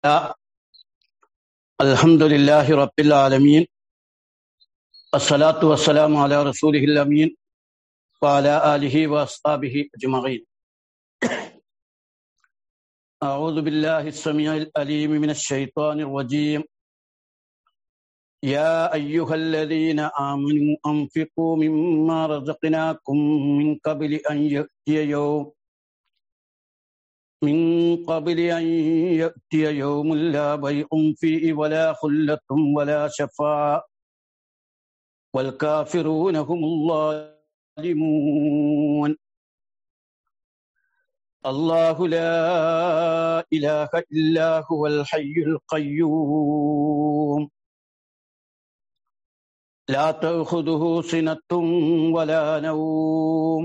الحمد لله رب العالمين الصلاة والسلام على رسوله الأمين وعلى آله وأصحابه أجمعين أعوذ بالله السميع الأليم من الشيطان الرجيم يا أيها الذين آمنوا أنفقوا مما رزقناكم من قبل أن يأتي يوم من قبل أن يأتي يوم لا بيع فيه ولا خلة ولا شفاعة والكافرون هم الظالمون الله لا إله إلا هو الحي القيوم لا تأخذه سنة ولا نوم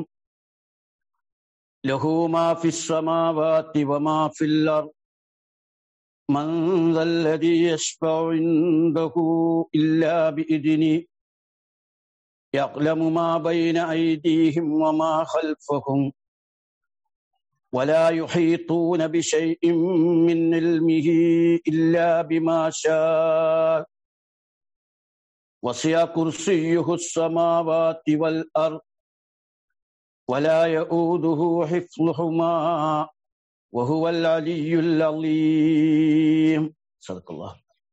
له ما في السماوات وما في الأرض من ذا الذي يشفع عنده إلا بإذنه يعلم ما بين أيديهم وما خلفهم ولا يحيطون بشيء من علمه إلا بما شاء وسع كرسيه السماوات والأرض ولا يؤوده حفظهما وهو العلي العظيم صدق الله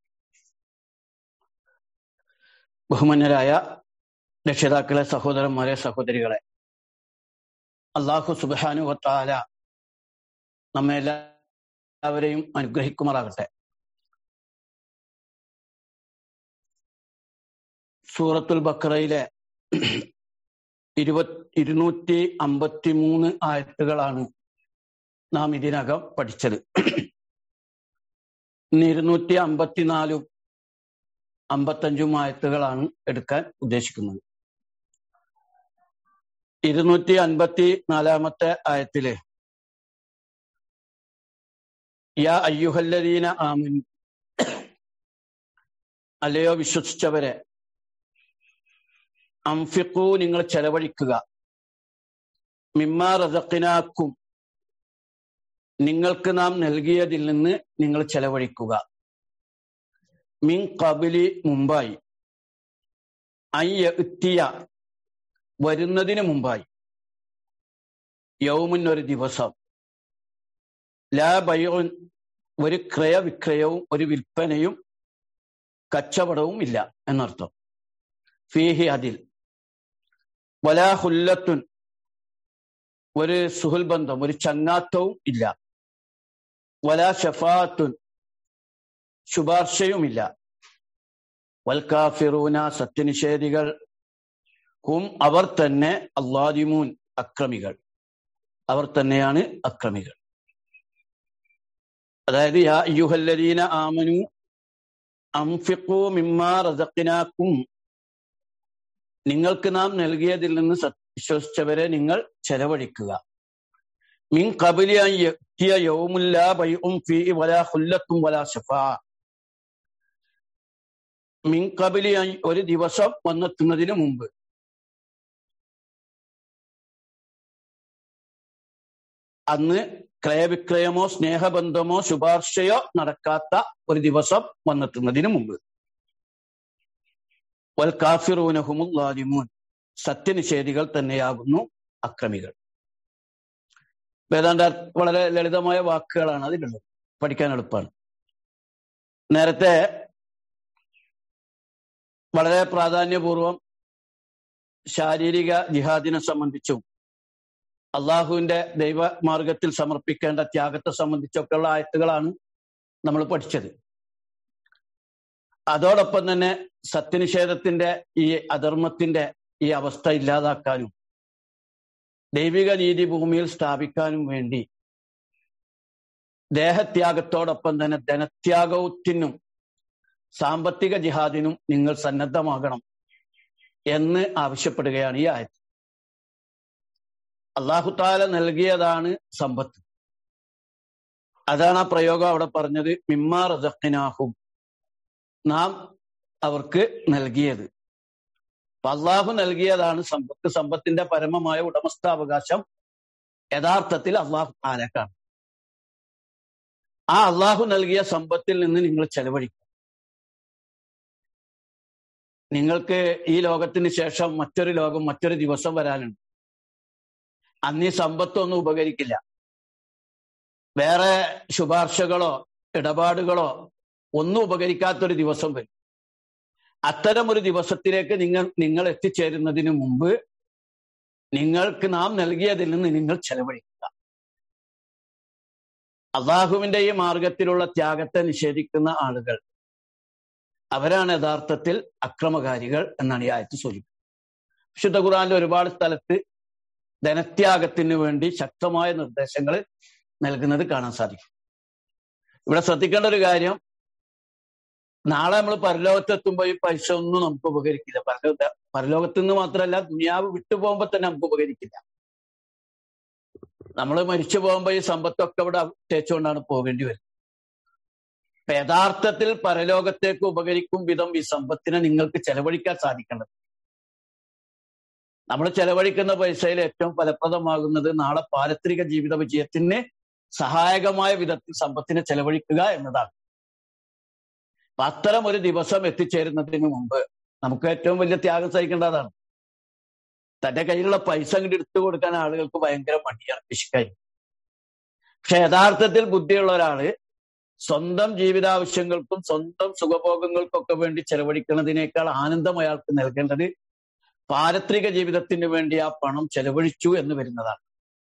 ബഹുമാന്യരായ രക്ഷിതാക്കളെ സഹോദരന്മാരെ സഹോദരികളെ അള്ളാഹു സുബാനു വത്താല നമ്മെ എല്ലാവരെയും അനുഗ്രഹിക്കുമാറാകട്ടെ സൂറത്തുൽ ബക്കറയിലെ ഇരുപത് ഇരുന്നൂറ്റി അമ്പത്തി മൂന്ന് ആയത്തുകളാണ് നാം ഇതിനകം പഠിച്ചത് ഇന്ന് ഇരുന്നൂറ്റി അമ്പത്തിനാലും അമ്പത്തഞ്ചും ആയത്തുകളാണ് എടുക്കാൻ ഉദ്ദേശിക്കുന്നത് ഇരുന്നൂറ്റി അൻപത്തി നാലാമത്തെ ആയത്തില് യാ അയ്യുഹല്ലദീന ആമിൻ അല്ലയോ വിശ്വസിച്ചവരെ അംഫിക്കൂ നിങ്ങൾ ചെലവഴിക്കുക മിമ്മാ റസക്കിനാക്കും നിങ്ങൾക്ക് നാം നൽകിയതിൽ നിന്ന് നിങ്ങൾ ചെലവഴിക്കുക മിൻ കബിലി മുമ്പായി അയ്യത്തിയ വരുന്നതിന് മുമ്പായി യൗമുൻ ഒരു ദിവസം ലാ ബയോൻ ഒരു ക്രയവിക്രയവും ഒരു വിൽപ്പനയും കച്ചവടവും ഇല്ല എന്നർത്ഥം ഫീഹി അതിൽ വലാഹുല്ലത്തുൻ ഒരു സുഹുൽബന്ധം ഒരു ചങ്ങാത്തവും ഇല്ല വലാ ഷഫാത്തുൻ ശുപാർശയുമില്ല വൽക്കാഫിറൂന സത്യനിഷേധികൾ ഹും അവർ തന്നെ അള്ളാദിമൂൻ അക്രമികൾ അവർ തന്നെയാണ് അക്രമികൾ അതായത് യാ യുഹല്ലദീന ആമനു അംഫിഖു മിമ്മാ റസഖിനാക്കും നിങ്ങൾക്ക് നാം നൽകിയതിൽ നിന്ന് വിശ്വസിച്ചവരെ നിങ്ങൾ ചെലവഴിക്കുക മിൻ കബിലിയ യൗമുല്ല ബൈഉം ഫീ വലാ ഖുല്ലത്തും വലാ ശഫാ മിൻ കബിലി ഒരു ദിവസം വന്നെത്തുന്നതിന് മുമ്പ് അന്ന് ക്രയവിക്രയമോ സ്നേഹബന്ധമോ ശുപാർശയോ നടക്കാത്ത ഒരു ദിവസം വന്നെത്തുന്നതിന് മുമ്പ് വൽ കാഫിറൂനഹുമുല്ലാലിമൂൻ സത്യനിഷേധികൾ തന്നെയാകുന്നു അക്രമികൾ വേദാന്ത വളരെ ലളിതമായ വാക്കുകളാണ് അതിലുള്ളത് പഠിക്കാൻ എളുപ്പമാണ് നേരത്തെ വളരെ പ്രാധാന്യപൂർവം ശാരീരിക ജിഹാദിനെ സംബന്ധിച്ചും അള്ളാഹുവിന്റെ ദൈവമാർഗത്തിൽ സമർപ്പിക്കേണ്ട ത്യാഗത്തെ സംബന്ധിച്ചൊക്കെയുള്ള ആയത്തുകളാണ് നമ്മൾ പഠിച്ചത് അതോടൊപ്പം തന്നെ സത്യനിഷേധത്തിന്റെ ഈ അധർമ്മത്തിന്റെ ഈ അവസ്ഥ ഇല്ലാതാക്കാനും ദൈവിക നീതി ഭൂമിയിൽ സ്ഥാപിക്കാനും വേണ്ടി ദേഹത്യാഗത്തോടൊപ്പം തന്നെ ധനത്യാഗത്തിനും സാമ്പത്തിക ജിഹാദിനും നിങ്ങൾ സന്നദ്ധമാകണം എന്ന് ആവശ്യപ്പെടുകയാണ് ഈ ആയത്ത് അള്ളാഹുത്താല നൽകിയതാണ് സമ്പത്ത് അതാണ് ആ പ്രയോഗം അവിടെ പറഞ്ഞത് മിമ്മാ റസഖിനാഹും നാം അവർക്ക് നൽകിയത് അപ്പൊ അള്ളാഹു നൽകിയതാണ് സമ്പത്ത് സമ്പത്തിന്റെ പരമമായ ഉടമസ്ഥാവകാശം യഥാർത്ഥത്തിൽ അള്ളാഹു ആലക്കാണ് ആ അള്ളാഹു നൽകിയ സമ്പത്തിൽ നിന്ന് നിങ്ങൾ ചെലവഴിക്കും നിങ്ങൾക്ക് ഈ ലോകത്തിന് ശേഷം മറ്റൊരു ലോകം മറ്റൊരു ദിവസം വരാനുണ്ട് അന്ന് ഈ സമ്പത്തൊന്നും ഉപകരിക്കില്ല വേറെ ശുപാർശകളോ ഇടപാടുകളോ ഒന്നും ഉപകരിക്കാത്തൊരു ദിവസം വരും അത്തരം ഒരു ദിവസത്തിലേക്ക് നിങ്ങൾ നിങ്ങൾ എത്തിച്ചേരുന്നതിന് മുമ്പ് നിങ്ങൾക്ക് നാം നൽകിയതിൽ നിന്ന് നിങ്ങൾ ചെലവഴിക്കുക അള്ളാഹുവിന്റെ ഈ മാർഗത്തിലുള്ള ത്യാഗത്തെ നിഷേധിക്കുന്ന ആളുകൾ അവരാണ് യഥാർത്ഥത്തിൽ അക്രമകാരികൾ എന്നാണ് ഈ ആയത്ത് സൂചിപ്പിക്കുന്നത് വിശുദ്ധ ഖുറാനിലെ ഒരുപാട് സ്ഥലത്ത് ധനത്യാഗത്തിന് വേണ്ടി ശക്തമായ നിർദ്ദേശങ്ങൾ നൽകുന്നത് കാണാൻ സാധിക്കും ഇവിടെ ശ്രദ്ധിക്കേണ്ട ഒരു കാര്യം നാളെ നമ്മൾ പരലോകത്തെത്തുമ്പോൾ ഈ പൈസ ഒന്നും നമുക്ക് ഉപകരിക്കില്ല പരലോക പരലോകത്ത് നിന്ന് മാത്രമല്ല ദുനിയാവ് വിട്ടു പോകുമ്പോൾ തന്നെ നമുക്ക് ഉപകരിക്കില്ല നമ്മൾ മരിച്ചു പോകുമ്പോൾ ഈ സമ്പത്തൊക്കെ ഇവിടെ തേച്ചുകൊണ്ടാണ് പോകേണ്ടി വരുന്നത് അപ്പൊ യഥാർത്ഥത്തിൽ പരലോകത്തേക്ക് ഉപകരിക്കും വിധം ഈ സമ്പത്തിനെ നിങ്ങൾക്ക് ചെലവഴിക്കാൻ സാധിക്കേണ്ടത് നമ്മൾ ചെലവഴിക്കുന്ന പൈസയിൽ ഏറ്റവും ഫലപ്രദമാകുന്നത് നാളെ പാരത്രിക ജീവിത വിജയത്തിന് സഹായകമായ വിധത്തിൽ സമ്പത്തിനെ ചെലവഴിക്കുക എന്നതാണ് അപ്പൊ അത്തരം ഒരു ദിവസം എത്തിച്ചേരുന്നതിന് മുമ്പ് നമുക്ക് ഏറ്റവും വലിയ ത്യാഗം സഹിക്കേണ്ടതാണ് തന്റെ കയ്യിലുള്ള പൈസ അങ്ങോട്ട് എടുത്തു കൊടുക്കാൻ ആളുകൾക്ക് ഭയങ്കര മടിയാണ് പിശുക്കായി പക്ഷെ യഥാർത്ഥത്തിൽ ബുദ്ധിയുള്ള ഒരാള് സ്വന്തം ജീവിതാവശ്യങ്ങൾക്കും സ്വന്തം സുഖഭോഗങ്ങൾക്കൊക്കെ വേണ്ടി ചെലവഴിക്കുന്നതിനേക്കാൾ ആനന്ദം അയാൾക്ക് നൽകേണ്ടത് പാരത്രിക ജീവിതത്തിന് വേണ്ടി ആ പണം ചെലവഴിച്ചു എന്ന് വരുന്നതാണ്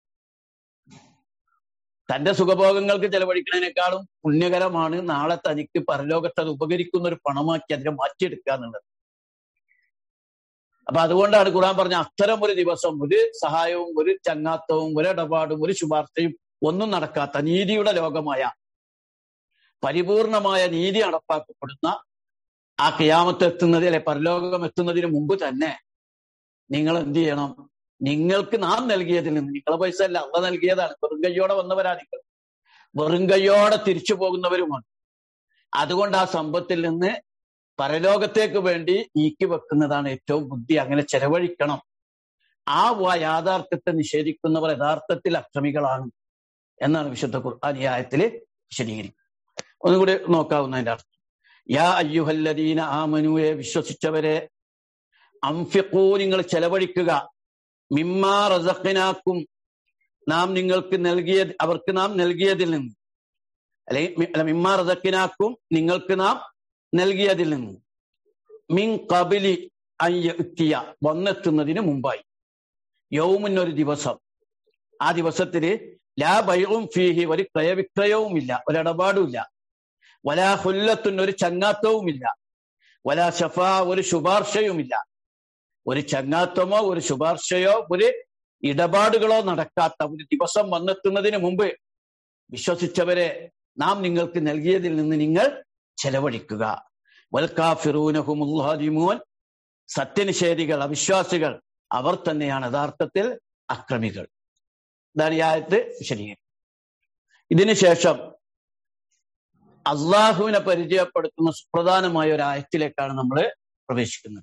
തന്റെ സുഖഭോഗങ്ങൾക്ക് ചെലവഴിക്കുന്നതിനേക്കാളും പുണ്യകരമാണ് നാളെ തനിക്ക് പരലോകത്ത് അത് ഉപകരിക്കുന്ന ഒരു പണമാക്കി അതിനെ മാറ്റിയെടുക്കുക എന്നുള്ളത് അപ്പൊ അതുകൊണ്ടാണ് ഖുറാൻ പറഞ്ഞ അത്തരം ഒരു ദിവസം ഒരു സഹായവും ഒരു ചങ്ങാത്തവും ഒരു ഇടപാടും ഒരു ശുപാർശയും ഒന്നും നടക്കാത്ത നീതിയുടെ ലോകമായ പരിപൂർണമായ നീതി നടപ്പാക്കപ്പെടുന്ന ആ കിയാമത്ത് എത്തുന്നതിൽ അല്ലെ പരലോകം എത്തുന്നതിന് മുമ്പ് തന്നെ നിങ്ങൾ എന്ത് ചെയ്യണം നിങ്ങൾക്ക് നാം നൽകിയതിൽ നിന്ന് നിങ്ങളെ പൈസ അല്ല അള്ള നൽകിയതാണ് വെറും കയ്യോടെ വന്നവരാ നിങ്ങൾ വെറും കയ്യോടെ തിരിച്ചു പോകുന്നവരുമാണ് അതുകൊണ്ട് ആ സമ്പത്തിൽ നിന്ന് പരലോകത്തേക്ക് വേണ്ടി നീക്കി വെക്കുന്നതാണ് ഏറ്റവും ബുദ്ധി അങ്ങനെ ചെലവഴിക്കണം ആ യാഥാർത്ഥ്യത്തെ നിഷേധിക്കുന്നവർ യഥാർത്ഥത്തിൽ അക്രമികളാണ് എന്നാണ് വിശുദ്ധ ഖുർആാനിയായത്തില് വിശദീകരിക്കുന്നത് ഒന്നുകൂടി നോക്കാവുന്നതിന്റെ അർത്ഥം യാ അയ്യുഹല്ലദീന ആമനുവെ വിശ്വസിച്ചവരെ അംഫിഖൂ നിങ്ങൾ ചെലവഴിക്കുക മിമ്മാ റസഖിനാക്കും നാം നിങ്ങൾക്ക് നൽകിയ അവർക്ക് നാം നൽകിയതിൽ നിന്ന് അല്ലെങ്കിൽ മിമ്മാ റസഖിനാക്കും നിങ്ങൾക്ക് നാം നൽകിയതിൽ നിന്ന് മിൻ കബിലി അയ്യ വന്നെത്തുന്നതിന് മുമ്പായി യൗമുന്നൊരു ദിവസം ആ ദിവസത്തില് ലാ ബൈവും ഫീഹി ഒരു ക്രയവിക്രയവുമില്ല ഒരിടപാടുമില്ല വലാ ഹുല്ലത്തുൻ ഒരു ചങ്ങാത്തവുമില്ല വലാ ഷഫ ഒരു ശുപാർശയുമില്ല ഒരു ചങ്ങാത്തമോ ഒരു ശുപാർശയോ ഒരു ഇടപാടുകളോ നടക്കാത്ത ഒരു ദിവസം വന്നെത്തുന്നതിന് മുമ്പ് വിശ്വസിച്ചവരെ നാം നിങ്ങൾക്ക് നൽകിയതിൽ നിന്ന് നിങ്ങൾ ചെലവഴിക്കുക വൽക്കാഫിറൂനഹുമുല്ലാദിമോൻ സത്യനിഷേധികൾ അവിശ്വാസികൾ അവർ തന്നെയാണ് യഥാർത്ഥത്തിൽ അക്രമികൾ ഇതാണ് ഈ ആയത്ത് വിശദീകരിക്കും ഇതിനുശേഷം അള്ളാഹുവിനെ പരിചയപ്പെടുത്തുന്ന സുപ്രധാനമായ ഒരു ആയത്തിലേക്കാണ് നമ്മൾ പ്രവേശിക്കുന്നത്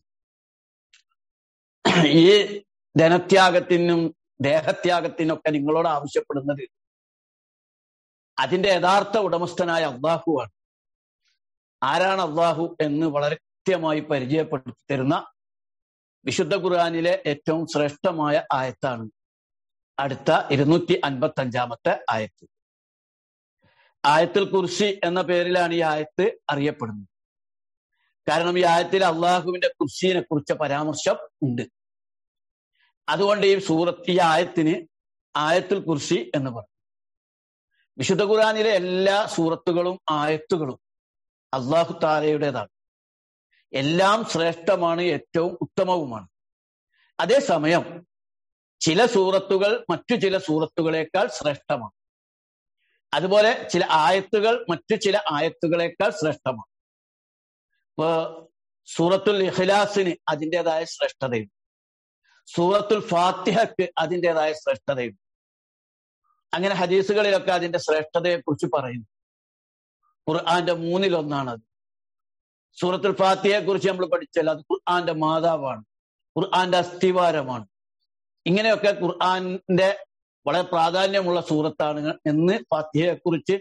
ഈ ധനത്യാഗത്തിനും ദേഹത്യാഗത്തിനൊക്കെ നിങ്ങളോട് ആവശ്യപ്പെടുന്നത് അതിന്റെ യഥാർത്ഥ ഉടമസ്ഥനായ അള്ളാഹുവാണ് ആരാണ് അള്ളാഹു എന്ന് വളരെ കൃത്യമായി പരിചയപ്പെടുത്തി തരുന്ന വിശുദ്ധ ഖുർആാനിലെ ഏറ്റവും ശ്രേഷ്ഠമായ ആയത്താണ് അടുത്ത ഇരുന്നൂറ്റി അൻപത്തി അഞ്ചാമത്തെ ആയത്ത് ആയത്തുൽ കുർസി എന്ന പേരിലാണ് ഈ ആയത്ത് അറിയപ്പെടുന്നത് കാരണം ഈ ആയത്തിൽ അള്ളാഹുവിന്റെ കുർസിനെ കുറിച്ച പരാമർശം ഉണ്ട് അതുകൊണ്ട് ഈ സൂറത്ത് ഈ ആയത്തിന് ആയത്തുൽ കുർസി എന്ന് പറയും വിശുദ്ധ ഖുർആാനിലെ എല്ലാ സൂറത്തുകളും ആയത്തുകളും അള്ളാഹു താരയുടേതാണ് എല്ലാം ശ്രേഷ്ഠമാണ് ഏറ്റവും ഉത്തമവുമാണ് അതേസമയം ചില സൂറത്തുകൾ മറ്റു ചില സൂറത്തുകളേക്കാൾ ശ്രേഷ്ഠമാണ് അതുപോലെ ചില ആയത്തുകൾ മറ്റു ചില ആയത്തുകളേക്കാൾ ശ്രേഷ്ഠമാണ് ഇപ്പോ സൂറത്തുൽ ഇഖ്ലാസിന് അതിൻ്റെതായ ശ്രേഷ്ഠതയുണ്ട് സൂറത്തുൽ ഫാത്തിഹക്ക് അതിൻ്റെതായ ശ്രേഷ്ഠതയുണ്ട് അങ്ങനെ ഹദീസുകളിലൊക്കെ അതിന്റെ ശ്രേഷ്ഠതയെ കുറിച്ച് പറയുന്നു ഖുർആന്റെ മൂന്നിലൊന്നാണ് അത് സൂറത്തുൽ ഫാത്തിഹയെ കുറിച്ച് നമ്മൾ പഠിച്ചാൽ അത് ഖുർആന്റെ മാതാവാണ് ഖുർആന്റെ അസ്ഥിവാരമാണ് ഇങ്ങനെയൊക്കെ ഖുർആന്റെ വളരെ പ്രാധാന്യമുള്ള സൂറത്താണ് എന്ന് ഫാത്തിഹയെ കുറിച്ച്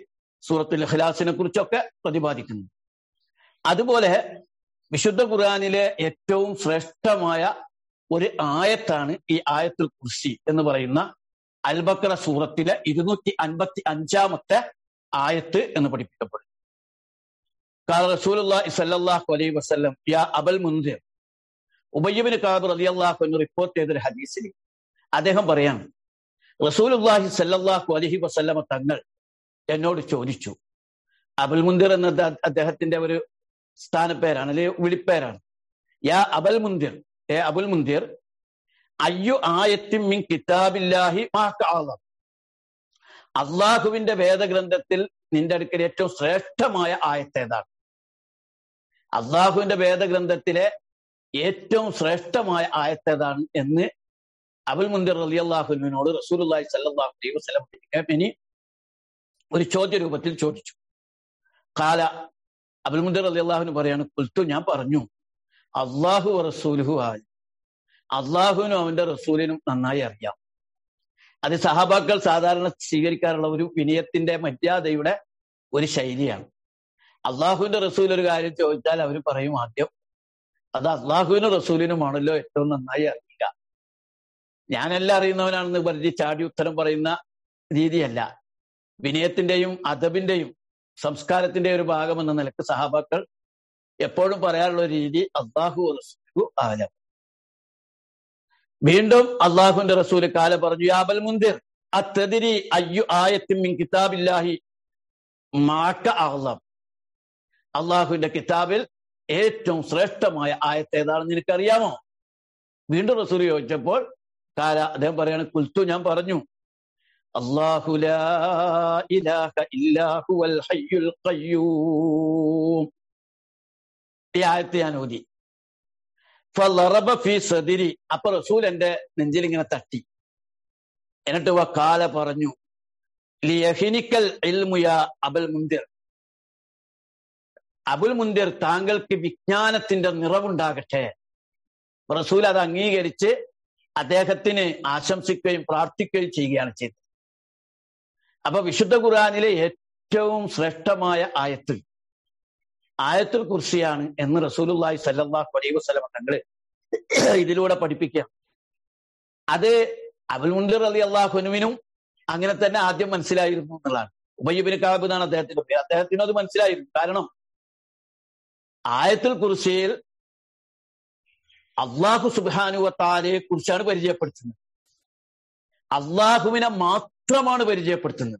സൂറത്തുൽ ഇഖ്ലാസിനെ കുറിച്ചൊക്കെ പ്രതിപാദിക്കുന്നു അതുപോലെ വിശുദ്ധ ഖുർആനിലെ ഏറ്റവും ശ്രേഷ്ഠമായ ഒരു ആയത്താണ് ഈ ആയത്തുൽ കുർസി എന്ന് പറയുന്ന അൽബക്കറ സൂറത്തിലെ ഇരുന്നൂറ്റി അൻപത്തി അഞ്ചാമത്തെ ആയത്ത് എന്ന് പഠിപ്പിക്കപ്പെടും കാല റസൂലുള്ളാഹി സ്വല്ലല്ലാഹു അലൈഹി വസല്ലം യാ അബൽ മുൻദിർ ഉബയ്യബിന് കാബ് റളിയല്ലാഹു എന്ന് റിപ്പോർട്ട് ചെയ്തൊരു ഹദീസിൽ അദ്ദേഹം പറയാണ് റസൂലുള്ളാഹി സ്വല്ലല്ലാഹു അലൈഹി വസല്ലമ തങ്ങൾ എന്നോട് ചോദിച്ചു അബുൽ മുന്തിർ എന്നത് അദ്ദേഹത്തിന്റെ ഒരു സ്ഥാനപ്പേരാണ് അല്ലെങ്കിൽ വിളിപ്പേരാണ് യാ അബൽ മുന്തിർ ഏ അബുൽ മുന്തിർ അയ്യു ആയത്തിൻ മിൻ കിതാബില്ലാഹി മാക്കാം അള്ളാഹുവിന്റെ വേദഗ്രന്ഥത്തിൽ നിന്റെ അടുക്കൽ ഏറ്റവും ശ്രേഷ്ഠമായ ആയത്തേതാണ് അള്ളാഹുവിന്റെ വേദഗ്രന്ഥത്തിലെ ഏറ്റവും ശ്രേഷ്ഠമായ ആയത്തേതാണ് എന്ന് അബുൽ മുന്തിർ അലി അള്ളാഹുവിനോട് റസൂലി സല്ലാഹു അലൈഹി വസ്ലം ഇനി ഒരു ചോദ്യ രൂപത്തിൽ ചോദിച്ചു കാല അബുൽ മുന്തിർ അലി അള്ളാഹുവിന് പറയാണ് കുൽത്തു ഞാൻ പറഞ്ഞു അള്ളാഹു റസൂലുഹു ആയി അള്ളാഹുവിനും അവന്റെ റസൂലിനും നന്നായി അറിയാം അത് സഹാബാക്കൾ സാധാരണ സ്വീകരിക്കാറുള്ള ഒരു വിനയത്തിന്റെ മര്യാദയുടെ ഒരു ശൈലിയാണ് അള്ളാഹുവിന്റെ റസൂൽ ഒരു കാര്യം ചോദിച്ചാൽ അവർ പറയും ആദ്യം അത് അള്ളാഹുവിനും റസൂലിനുമാണല്ലോ ഏറ്റവും നന്നായി അറിയുക ഞാനെല്ലാം അറിയുന്നവനാണെന്ന് പറഞ്ഞ് ചാടി ഉത്തരം പറയുന്ന രീതിയല്ല വിനയത്തിന്റെയും അദബിന്റെയും സംസ്കാരത്തിന്റെ ഒരു ഭാഗം എന്ന നിലക്ക് സഹാബാക്കൾ എപ്പോഴും പറയാനുള്ള ഒരു രീതി അള്ളാഹു റസൂലു ആലം വീണ്ടും അള്ളാഹുന്റെ റസൂല് കാല പറഞ്ഞു യാബൽ മുന്തിർ അത്തതിരി അയ്യു ആയത്തിൻ മിൻ കിതാബില്ലാഹി മാക്ക ആളം അള്ളാഹുവിന്റെ കിതാബിൽ ഏറ്റവും ശ്രേഷ്ഠമായ ആയത്ത് ഏതാണെന്ന് നിനക്കറിയാമോ വീണ്ടും റസൂൽ ചോദിച്ചപ്പോൾ കാല അദ്ദേഹം പറയാണ് കുൽത്തു ഞാൻ പറഞ്ഞു അള്ളാഹു ഇലാഹ ഇല്ലാഹു വൽ ഹയ്യുൽ ഖയ്യൂം ഈ ആയത്ത് ഞാൻ ഓതി ഫലറബ ഫി സദിരി അപ്പൊ റസൂൽ എന്റെ നെഞ്ചിൽ ഇങ്ങനെ തട്ടി എന്നിട്ട് വക്കാല പറഞ്ഞു ലിയഹിനിക്കൽ ഇൽമുയ അബൽ മുന്തിർ അബുൽ മുന്തിർ താങ്കൾക്ക് വിജ്ഞാനത്തിന്റെ നിറവുണ്ടാകട്ടെ റസൂൽ അത് അംഗീകരിച്ച് അദ്ദേഹത്തിന് ആശംസിക്കുകയും പ്രാർത്ഥിക്കുകയും ചെയ്യുകയാണ് ചെയ്തത് അപ്പൊ വിശുദ്ധ ഖുർആാനിലെ ഏറ്റവും ശ്രേഷ്ഠമായ ആയത്ത് ആയത്തുൽ കുർസിയാണ് എന്ന് റസൂലുല്ലാഹി സല്ലാഹു അലൈഹി വസ്ലം തങ്ങള് ഇതിലൂടെ പഠിപ്പിക്കാം അത് അബുൽ മുന്തിർ അലി അള്ളാഹുനുവിനും അങ്ങനെ തന്നെ ആദ്യം മനസ്സിലായിരുന്നു എന്നുള്ളതാണ് ഉബയ്യബിന് കാബ് എന്നാണ് അദ്ദേഹത്തിന്റെ പേര് അദ്ദേഹത്തിനും അത് മനസ്സിലായിരുന്നു കാരണം ആയത്തുൽ കുർസിയിൽ അള്ളാഹു സുബാനുവത്താലയെ കുറിച്ചാണ് പരിചയപ്പെടുത്തുന്നത് അള്ളാഹുവിനെ മാത്രമാണ് പരിചയപ്പെടുത്തുന്നത്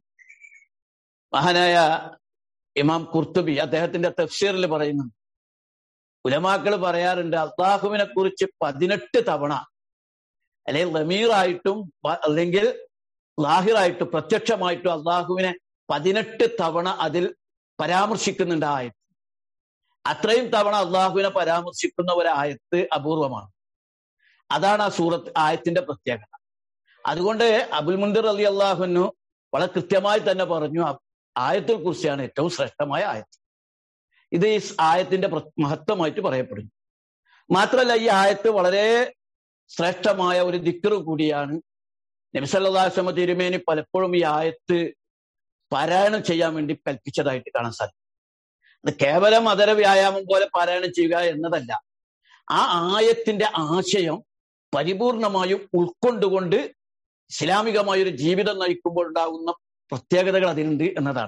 മഹാനായ ഇമാം കുർത്തുബി അദ്ദേഹത്തിന്റെ തഫ്സീറിൽ പറയുന്നു ഉലമാക്കൾ പറയാറുണ്ട് അള്ളാഹുവിനെ കുറിച്ച് പതിനെട്ട് തവണ അല്ലെങ്കിൽ ലമീറായിട്ടും അല്ലെങ്കിൽ ലാഹിറായിട്ടും പ്രത്യക്ഷമായിട്ടും അള്ളാഹുവിനെ പതിനെട്ട് തവണ അതിൽ പരാമർശിക്കുന്നുണ്ട് ആയത്ത് അത്രയും തവണ അള്ളാഹുവിനെ പരാമർശിക്കുന്ന ഒരായത്ത് അപൂർവമാണ് അതാണ് ആ സൂറത്ത് ആയത്തിന്റെ പ്രത്യേകത അതുകൊണ്ട് അബുൽ മുന്തിർ അലി അള്ളാഹുനു വളരെ കൃത്യമായി തന്നെ പറഞ്ഞു ആയത്തിൽ കുറിച്ചാണ് ഏറ്റവും ശ്രേഷ്ഠമായ ആയത്ത് ഇത് ഈ ആയത്തിന്റെ മഹത്വമായിട്ട് പറയപ്പെടുന്നു മാത്രമല്ല ഈ ആയത്ത് വളരെ ശ്രേഷ്ഠമായ ഒരു ദിക്കറും കൂടിയാണ് നബിസല്ലാസ്ലമ തിരുമേനി പലപ്പോഴും ഈ ആയത്ത് പാരായണം ചെയ്യാൻ വേണ്ടി കൽപ്പിച്ചതായിട്ട് കാണാൻ സാധിക്കും അത് കേവലം അതര വ്യായാമം പോലെ പാരായണം ചെയ്യുക എന്നതല്ല ആ ആയത്തിന്റെ ആശയം പരിപൂർണമായും ഉൾക്കൊണ്ടുകൊണ്ട് ഇസ്ലാമികമായ ഒരു ജീവിതം നയിക്കുമ്പോൾ ഉണ്ടാകുന്ന പ്രത്യേകതകൾ അതിലുണ്ട് എന്നതാണ്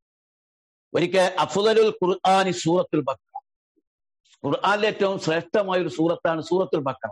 ഒരിക്കൽ അഫുദലുൽ ഖുർആാനി സൂറത്തുൽ ബക്ര ഖുർആാനിലെ ഏറ്റവും ശ്രേഷ്ഠമായ ഒരു സൂറത്താണ് സൂറത്തുൽ ബക്ര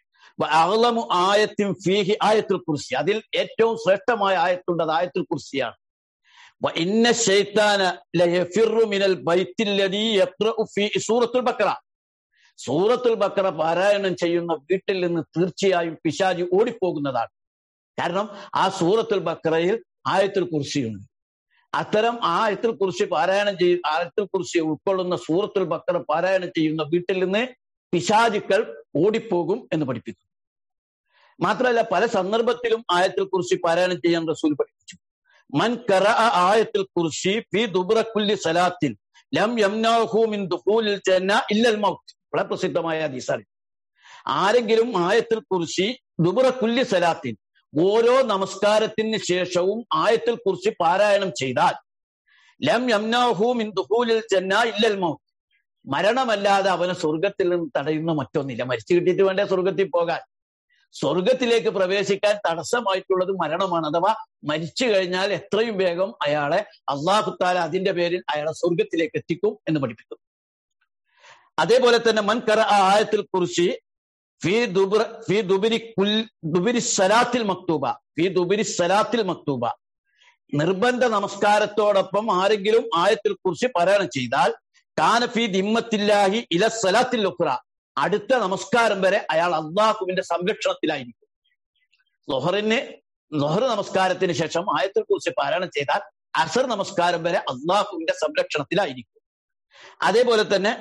അഹ്ലമു ആയത്തിൻ ഫീഹി ആയത്തുൽ കുർസി അതിൽ ഏറ്റവും ശ്രേഷ്ഠമായ ആയത്തുണ്ട് അത് ആയത്തുൽ കുർസിയാണ് ഇന്ന ശൈത്താന ലയഫിറു മിനൽ ബൈത്തില്ലദീ യഖ്റഉ ഫീ സൂറത്തുൽ ബക്ര സൂറത്തുൽ ബക്ര പാരായണം ചെയ്യുന്ന വീട്ടിൽ നിന്ന് തീർച്ചയായും പിശാജി ഓടിപ്പോകുന്നതാണ് കാരണം ആ സൂറത്തുൽ ബക്രയിൽ ആയത്തുൽ കുർസിയുണ്ട് അത്തരം ആയത്തുൽ കുർസി പാരായണം ചെയ്യ ആയത്തുൽ കുർസി ഉൾക്കൊള്ളുന്ന സൂറത്തുൽ ബക്ര പാരായണം ചെയ്യുന്ന വീട്ടിൽ നിന്ന് പിശാചുക്കൾ ഓടിപ്പോകും എന്ന് പഠിപ്പിക്കുന്നു മാത്രമല്ല പല സന്ദർഭത്തിലും ആയത്തുൽ കുർസി പാരായണം ചെയ്യാൻ റസൂൽ പഠിപ്പിച്ചു മൻ കറ ആയത്തുൽ കുർസി ഫി ദുബ്രക്കുല്ലി സലാത്തിൽ ലം യംനാഹു മിൻ ദുഖൂലിൽ ജന്ന ഇല്ലൽ മൗത്ത് വളരെ പ്രസിദ്ധമായ ഹദീസാണ് ആരെങ്കിലും ആയത്തുൽ കുർസി ദുബ്രക്കുല്ലി സലാത്തിൽ ഓരോ നമസ്കാരത്തിന് ശേഷവും ആയത്തിൽ കുറിച്ച് പാരായണം ചെയ്താൽ ലം യംനഹു മിൻ ദുഖൂലിൽ ജന്ന ഇല്ലൽ മൗത്ത് മരണമല്ലാതെ അവനെ സ്വർഗത്തിൽ നിന്ന് തടയുന്ന മറ്റൊന്നില്ല മരിച്ചു കിട്ടിയിട്ട് വേണ്ടേ സ്വർഗത്തിൽ പോകാൻ സ്വർഗത്തിലേക്ക് പ്രവേശിക്കാൻ തടസ്സമായിട്ടുള്ളത് മരണമാണ് അഥവാ മരിച്ചു കഴിഞ്ഞാൽ എത്രയും വേഗം അയാളെ അള്ളാഹുത്താല അതിന്റെ പേരിൽ അയാളെ സ്വർഗത്തിലേക്ക് എത്തിക്കും എന്ന് പഠിപ്പിക്കും അതേപോലെ തന്നെ മൻ കറ ആ ആയത്തിൽ കുറിച്ച് ഫി ദുബർ ഫി ദുബിരി കുൽ ദുബിരി സലാത്തിൽ മക്തൂബ ഫി ദുബിരി സലാത്തിൽ മക്തൂബ നിർബന്ധ നമസ്കാരത്തോടൊപ്പം ആരെങ്കിലും ആയത്തിൽ കുറിച്ച് പാരായണം ചെയ്താൽ കാനഫി ദിമ്മത്തില്ലാഹി ഇല സലാത്തിൽ ഉഖ്റ അടുത്ത നമസ്കാരം വരെ അയാൾ അള്ളാഹുവിന്റെ സംരക്ഷണത്തിലായിരിക്കും ലൊഹറിന് ലൊഹർ നമസ്കാരത്തിന് ശേഷം ആയത്തിൽ കുറിച്ച് പാരായണം ചെയ്താൽ അസർ നമസ്കാരം വരെ അള്ളാഹുവിന്റെ സംരക്ഷണത്തിലായിരിക്കും അതേപോലെ തന്നെ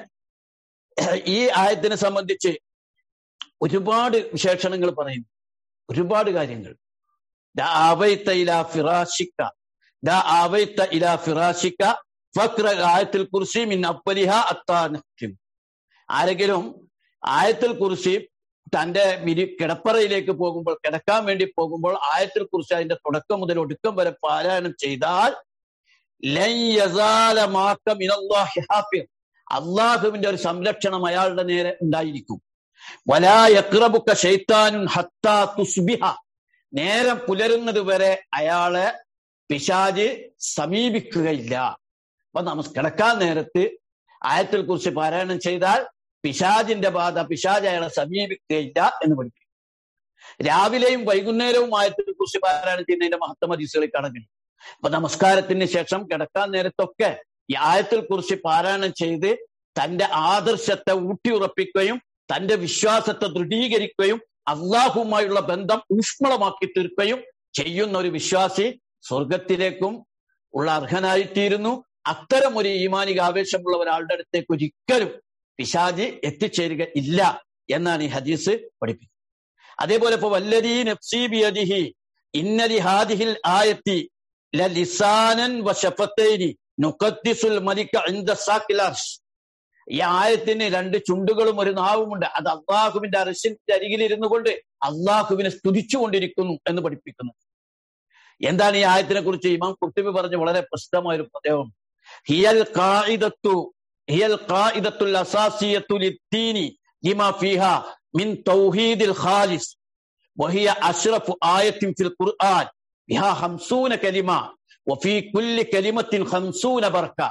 ഈ ആയത്തിനെ സംബന്ധിച്ച് ഒരുപാട് വിശേഷണങ്ങൾ പറയുന്നു ഒരുപാട് കാര്യങ്ങൾ ദാ ആവൈത്ത ഇലാ ഫിറാഷിക്ക ദാ ആവൈത്ത ഇലാ ഫിറാഷിക്ക ഫക്ര ആയത്തിൽ കുർസി മിൻ അപ്പലിഹ അത്താനക്കും ആരെങ്കിലും ആയത്തിൽ കുറിച്ച് തന്റെ വിരി കിടപ്പറയിലേക്ക് പോകുമ്പോൾ കിടക്കാൻ വേണ്ടി പോകുമ്പോൾ ആയത്തിൽ കുറിച്ച് അതിന്റെ തുടക്കം മുതൽ ഒടുക്കം വരെ പാരായണം ചെയ്താൽ ലൻ യസാല മാക്ക മിനല്ലാഹി ഹാഫിർ അള്ളാഹുവിന്റെ ഒരു സംരക്ഷണം അയാളുടെ നേരെ ഉണ്ടായിരിക്കും വലാ യക്രബുക്ക ഷെയ്ത്താനുൻ ഹത്താ തുസ്ബിഹ നേരം പുലരുന്നത് വരെ അയാളെ പിശാജ് സമീപിക്കുകയില്ല അപ്പൊ നമസ് കിടക്കാൻ നേരത്ത് ആയത്തിൽ കുറിച്ച് പാരായണം ചെയ്താൽ പിശാജിന്റെ ബാധ പിശാജ് അയാളെ സമീപിക്കുകയില്ല എന്ന് പഠിക്കും രാവിലെയും വൈകുന്നേരവും ആയത്തിൽ കുറിച്ച് പാരായണം ചെയ്യുന്നതിന്റെ മഹത്വം ഹദീസുകളിൽ കടന്നു അപ്പൊ നമസ്കാരത്തിന് ശേഷം കിടക്കാൻ നേരത്തൊക്കെ ഈ ആയത്തിൽ കുറിച്ച് പാരായണം ചെയ്ത് തന്റെ ആദർശത്തെ ഊട്ടിയുറപ്പിക്കുകയും തന്റെ വിശ്വാസത്തെ ദൃഢീകരിക്കുകയും അള്ളാഹുമായുള്ള ബന്ധം ഊഷ്മളമാക്കി തീർക്കുകയും ചെയ്യുന്ന ഒരു വിശ്വാസി സ്വർഗത്തിലേക്കും ഉള്ള അർഹനായിത്തീരുന്നു അത്തരം ഒരു ഈമാനിക ആവേശമുള്ള ഒരാളുടെ അടുത്തേക്ക് ഒരിക്കലും പിശാജി എത്തിച്ചേരുക ഇല്ല എന്നാണ് ഈ ഹദീസ് പഠിപ്പിക്കുന്നത് അതേപോലെ ഇപ്പൊ വല്ലരീ നഫ്സീബിയദിഹി ഇന്നലി ഹാദിഹിൽ ആയത്തി ലിസാനൻ വശഫത്തേനി നുക്കത്തിസുൽ മലിക്ക ഇന്ദ സാക്കിലാർഷ് ഈ ആയത്തിന് രണ്ട് ചുണ്ടുകളും ഒരു നാവുമുണ്ട് അത് അള്ളാഹുവിന്റെ അറശിന്റെ അരികിൽ ഇരുന്നു കൊണ്ട് അള്ളാഹുവിനെ സ്തുതിച്ചുകൊണ്ടിരിക്കുന്നു എന്ന് പഠിപ്പിക്കുന്നു എന്താണ് ഈ ആയത്തിനെ കുറിച്ച് ഇമാം കുർത്തുബി പറഞ്ഞ വളരെ പ്രസിദ്ധമായ ഒരു പദവും ഹിയൽ ഖായിദത്തു ഹിയൽ ഖായിദത്തുൽ അസാസിയത്തു ലിദ്ദീനി ലിമാ ഫീഹ മിൻ തൗഹീദിൽ ഖാലിസ് وهي أشرف آية في القرآن بها خمسون كلمة وفي كل كلمة خمسون بركة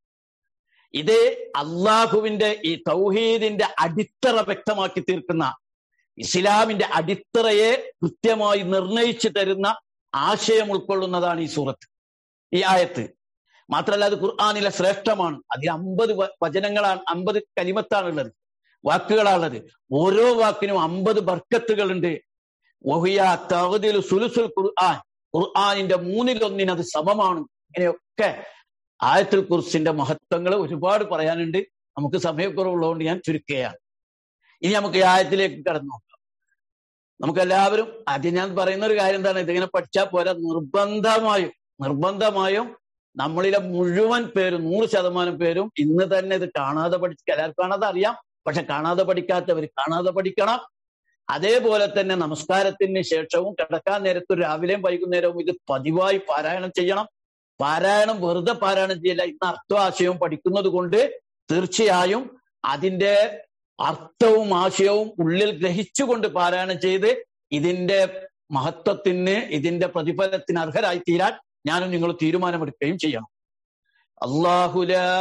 ഇത് അള്ളാഹുവിന്റെ ഈ തൗഹീദിന്റെ അടിത്തറ വ്യക്തമാക്കി തീർക്കുന്ന ഇസ്ലാമിന്റെ അടിത്തറയെ കൃത്യമായി നിർണയിച്ചു തരുന്ന ആശയം ഉൾക്കൊള്ളുന്നതാണ് ഈ സൂറത്ത് ഈ ആയത്ത് മാത്രമല്ല അത് ഖുർആാനിലെ ശ്രേഷ്ഠമാണ് അതിൽ അമ്പത് വചനങ്ങളാണ് അമ്പത് കലിമത്താണുള്ളത് വാക്കുകളാണുള്ളത് ഓരോ വാക്കിനും അമ്പത് ബർക്കത്തുകളുണ്ട് ഒഹിയ തഹദിൽ സുലുസുൽ ഖുർആൻ ഖുർആാനിന്റെ മൂന്നിലൊന്നിന് അത് സമമാണ് ഇങ്ങനെയൊക്കെ ആയത്തുൽ കുർസിന്റെ മഹത്വങ്ങൾ ഒരുപാട് പറയാനുണ്ട് നമുക്ക് സമയക്കുറവുള്ളതുകൊണ്ട് ഞാൻ ചുരുക്കുകയാണ് ഇനി നമുക്ക് ഈ ആയത്തിലേക്ക് കടന്നു നോക്കാം നമുക്ക് എല്ലാവരും ആദ്യം ഞാൻ പറയുന്ന ഒരു കാര്യം എന്താണ് ഇതിങ്ങനെ പഠിച്ചാൽ പോരാ നിർബന്ധമായും നിർബന്ധമായും നമ്മളിലെ മുഴുവൻ പേരും നൂറ് ശതമാനം പേരും ഇന്ന് തന്നെ ഇത് കാണാതെ പഠിച്ച് എല്ലാവർക്കും കാണാതെ അറിയാം പക്ഷെ കാണാതെ പഠിക്കാത്തവർ കാണാതെ പഠിക്കണം അതേപോലെ തന്നെ നമസ്കാരത്തിന് ശേഷവും കിടക്കാൻ നേരത്തും രാവിലെയും വൈകുന്നേരവും ഇത് പതിവായി പാരായണം ചെയ്യണം പാരായണം വെറുതെ പാരായണം ചെയ്യില്ല ഇന്ന് അർത്ഥവാശയവും പഠിക്കുന്നത് കൊണ്ട് തീർച്ചയായും അതിന്റെ അർത്ഥവും ആശയവും ഉള്ളിൽ ഗ്രഹിച്ചുകൊണ്ട് പാരായണം ചെയ്ത് ഇതിന്റെ മഹത്വത്തിന് ഇതിന്റെ പ്രതിഫലത്തിന് അർഹരായി തീരാൻ ഞാനും നിങ്ങൾ തീരുമാനമെടുക്കുകയും ചെയ്യണം അള്ളാഹു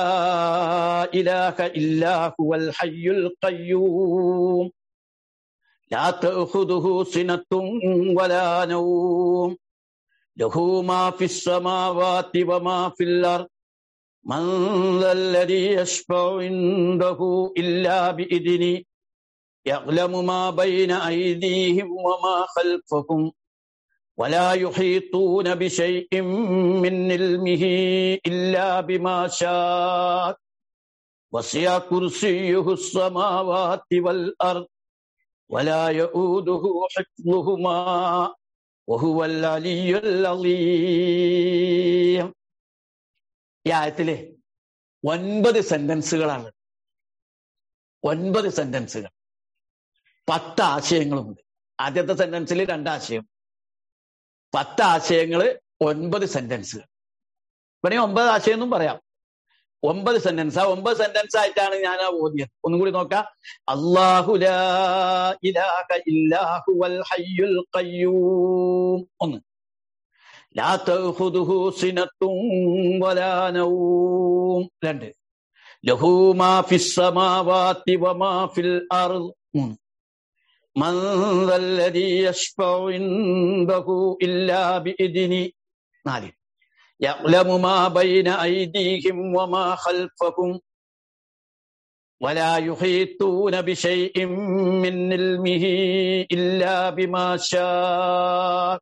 ഇലാഹ ഇല്ലാഹുവൽ ഹയ്യുൽ ഖയ്യൂം لا تأخذه سنة ولا نوم له ما في السماوات وما في الأرض من ذا الذي يشفع عنده إلا بإذنه يعلم ما بين أيديهم وما خلفهم ولا يحيطون بشيء من علمه إلا بما شاء وسع كرسيه السماوات والأرض ولا يؤوده حفظهما وهو العلي العظيم ഈ ആയത്തിലെ ഒൻപത് സെന്റൻസുകളാണ് ഒൻപത് സെന്റൻസുകൾ പത്ത് ആശയങ്ങളുമുണ്ട് ആദ്യത്തെ സെന്റൻസിൽ രണ്ടാശയം പത്ത് ആശയങ്ങൾ ഒൻപത് സെന്റൻസുകൾ ഇവിടെ ഒമ്പത് ആശയം എന്നും പറയാം ഒമ്പത് സെന്റൻസ് ആ ഒമ്പത് സെന്റൻസ് ആയിട്ടാണ് ഞാൻ ആ ഓതിയത് ഒന്നും കൂടി നോക്കാം അല്ലാഹു ലാ ഇലാഹ ഇല്ലാഹു വൽ ഹയ്യുൽ ഖയ്യൂം ഒന്ന് ലാ തഖുദുഹു സിനത്തും വലാ നൗം രണ്ട് ലഹു മാ ഫിസ് സമാവാതി വമാ ഫിൽ അർദ് മൂന്ന് من ذا الذي يشفع عنده إلا بإذنه നാല് يعلم ما بين أيديهم وما خلفهم ولا يحيطون بشيء من علمه إلا بما شاء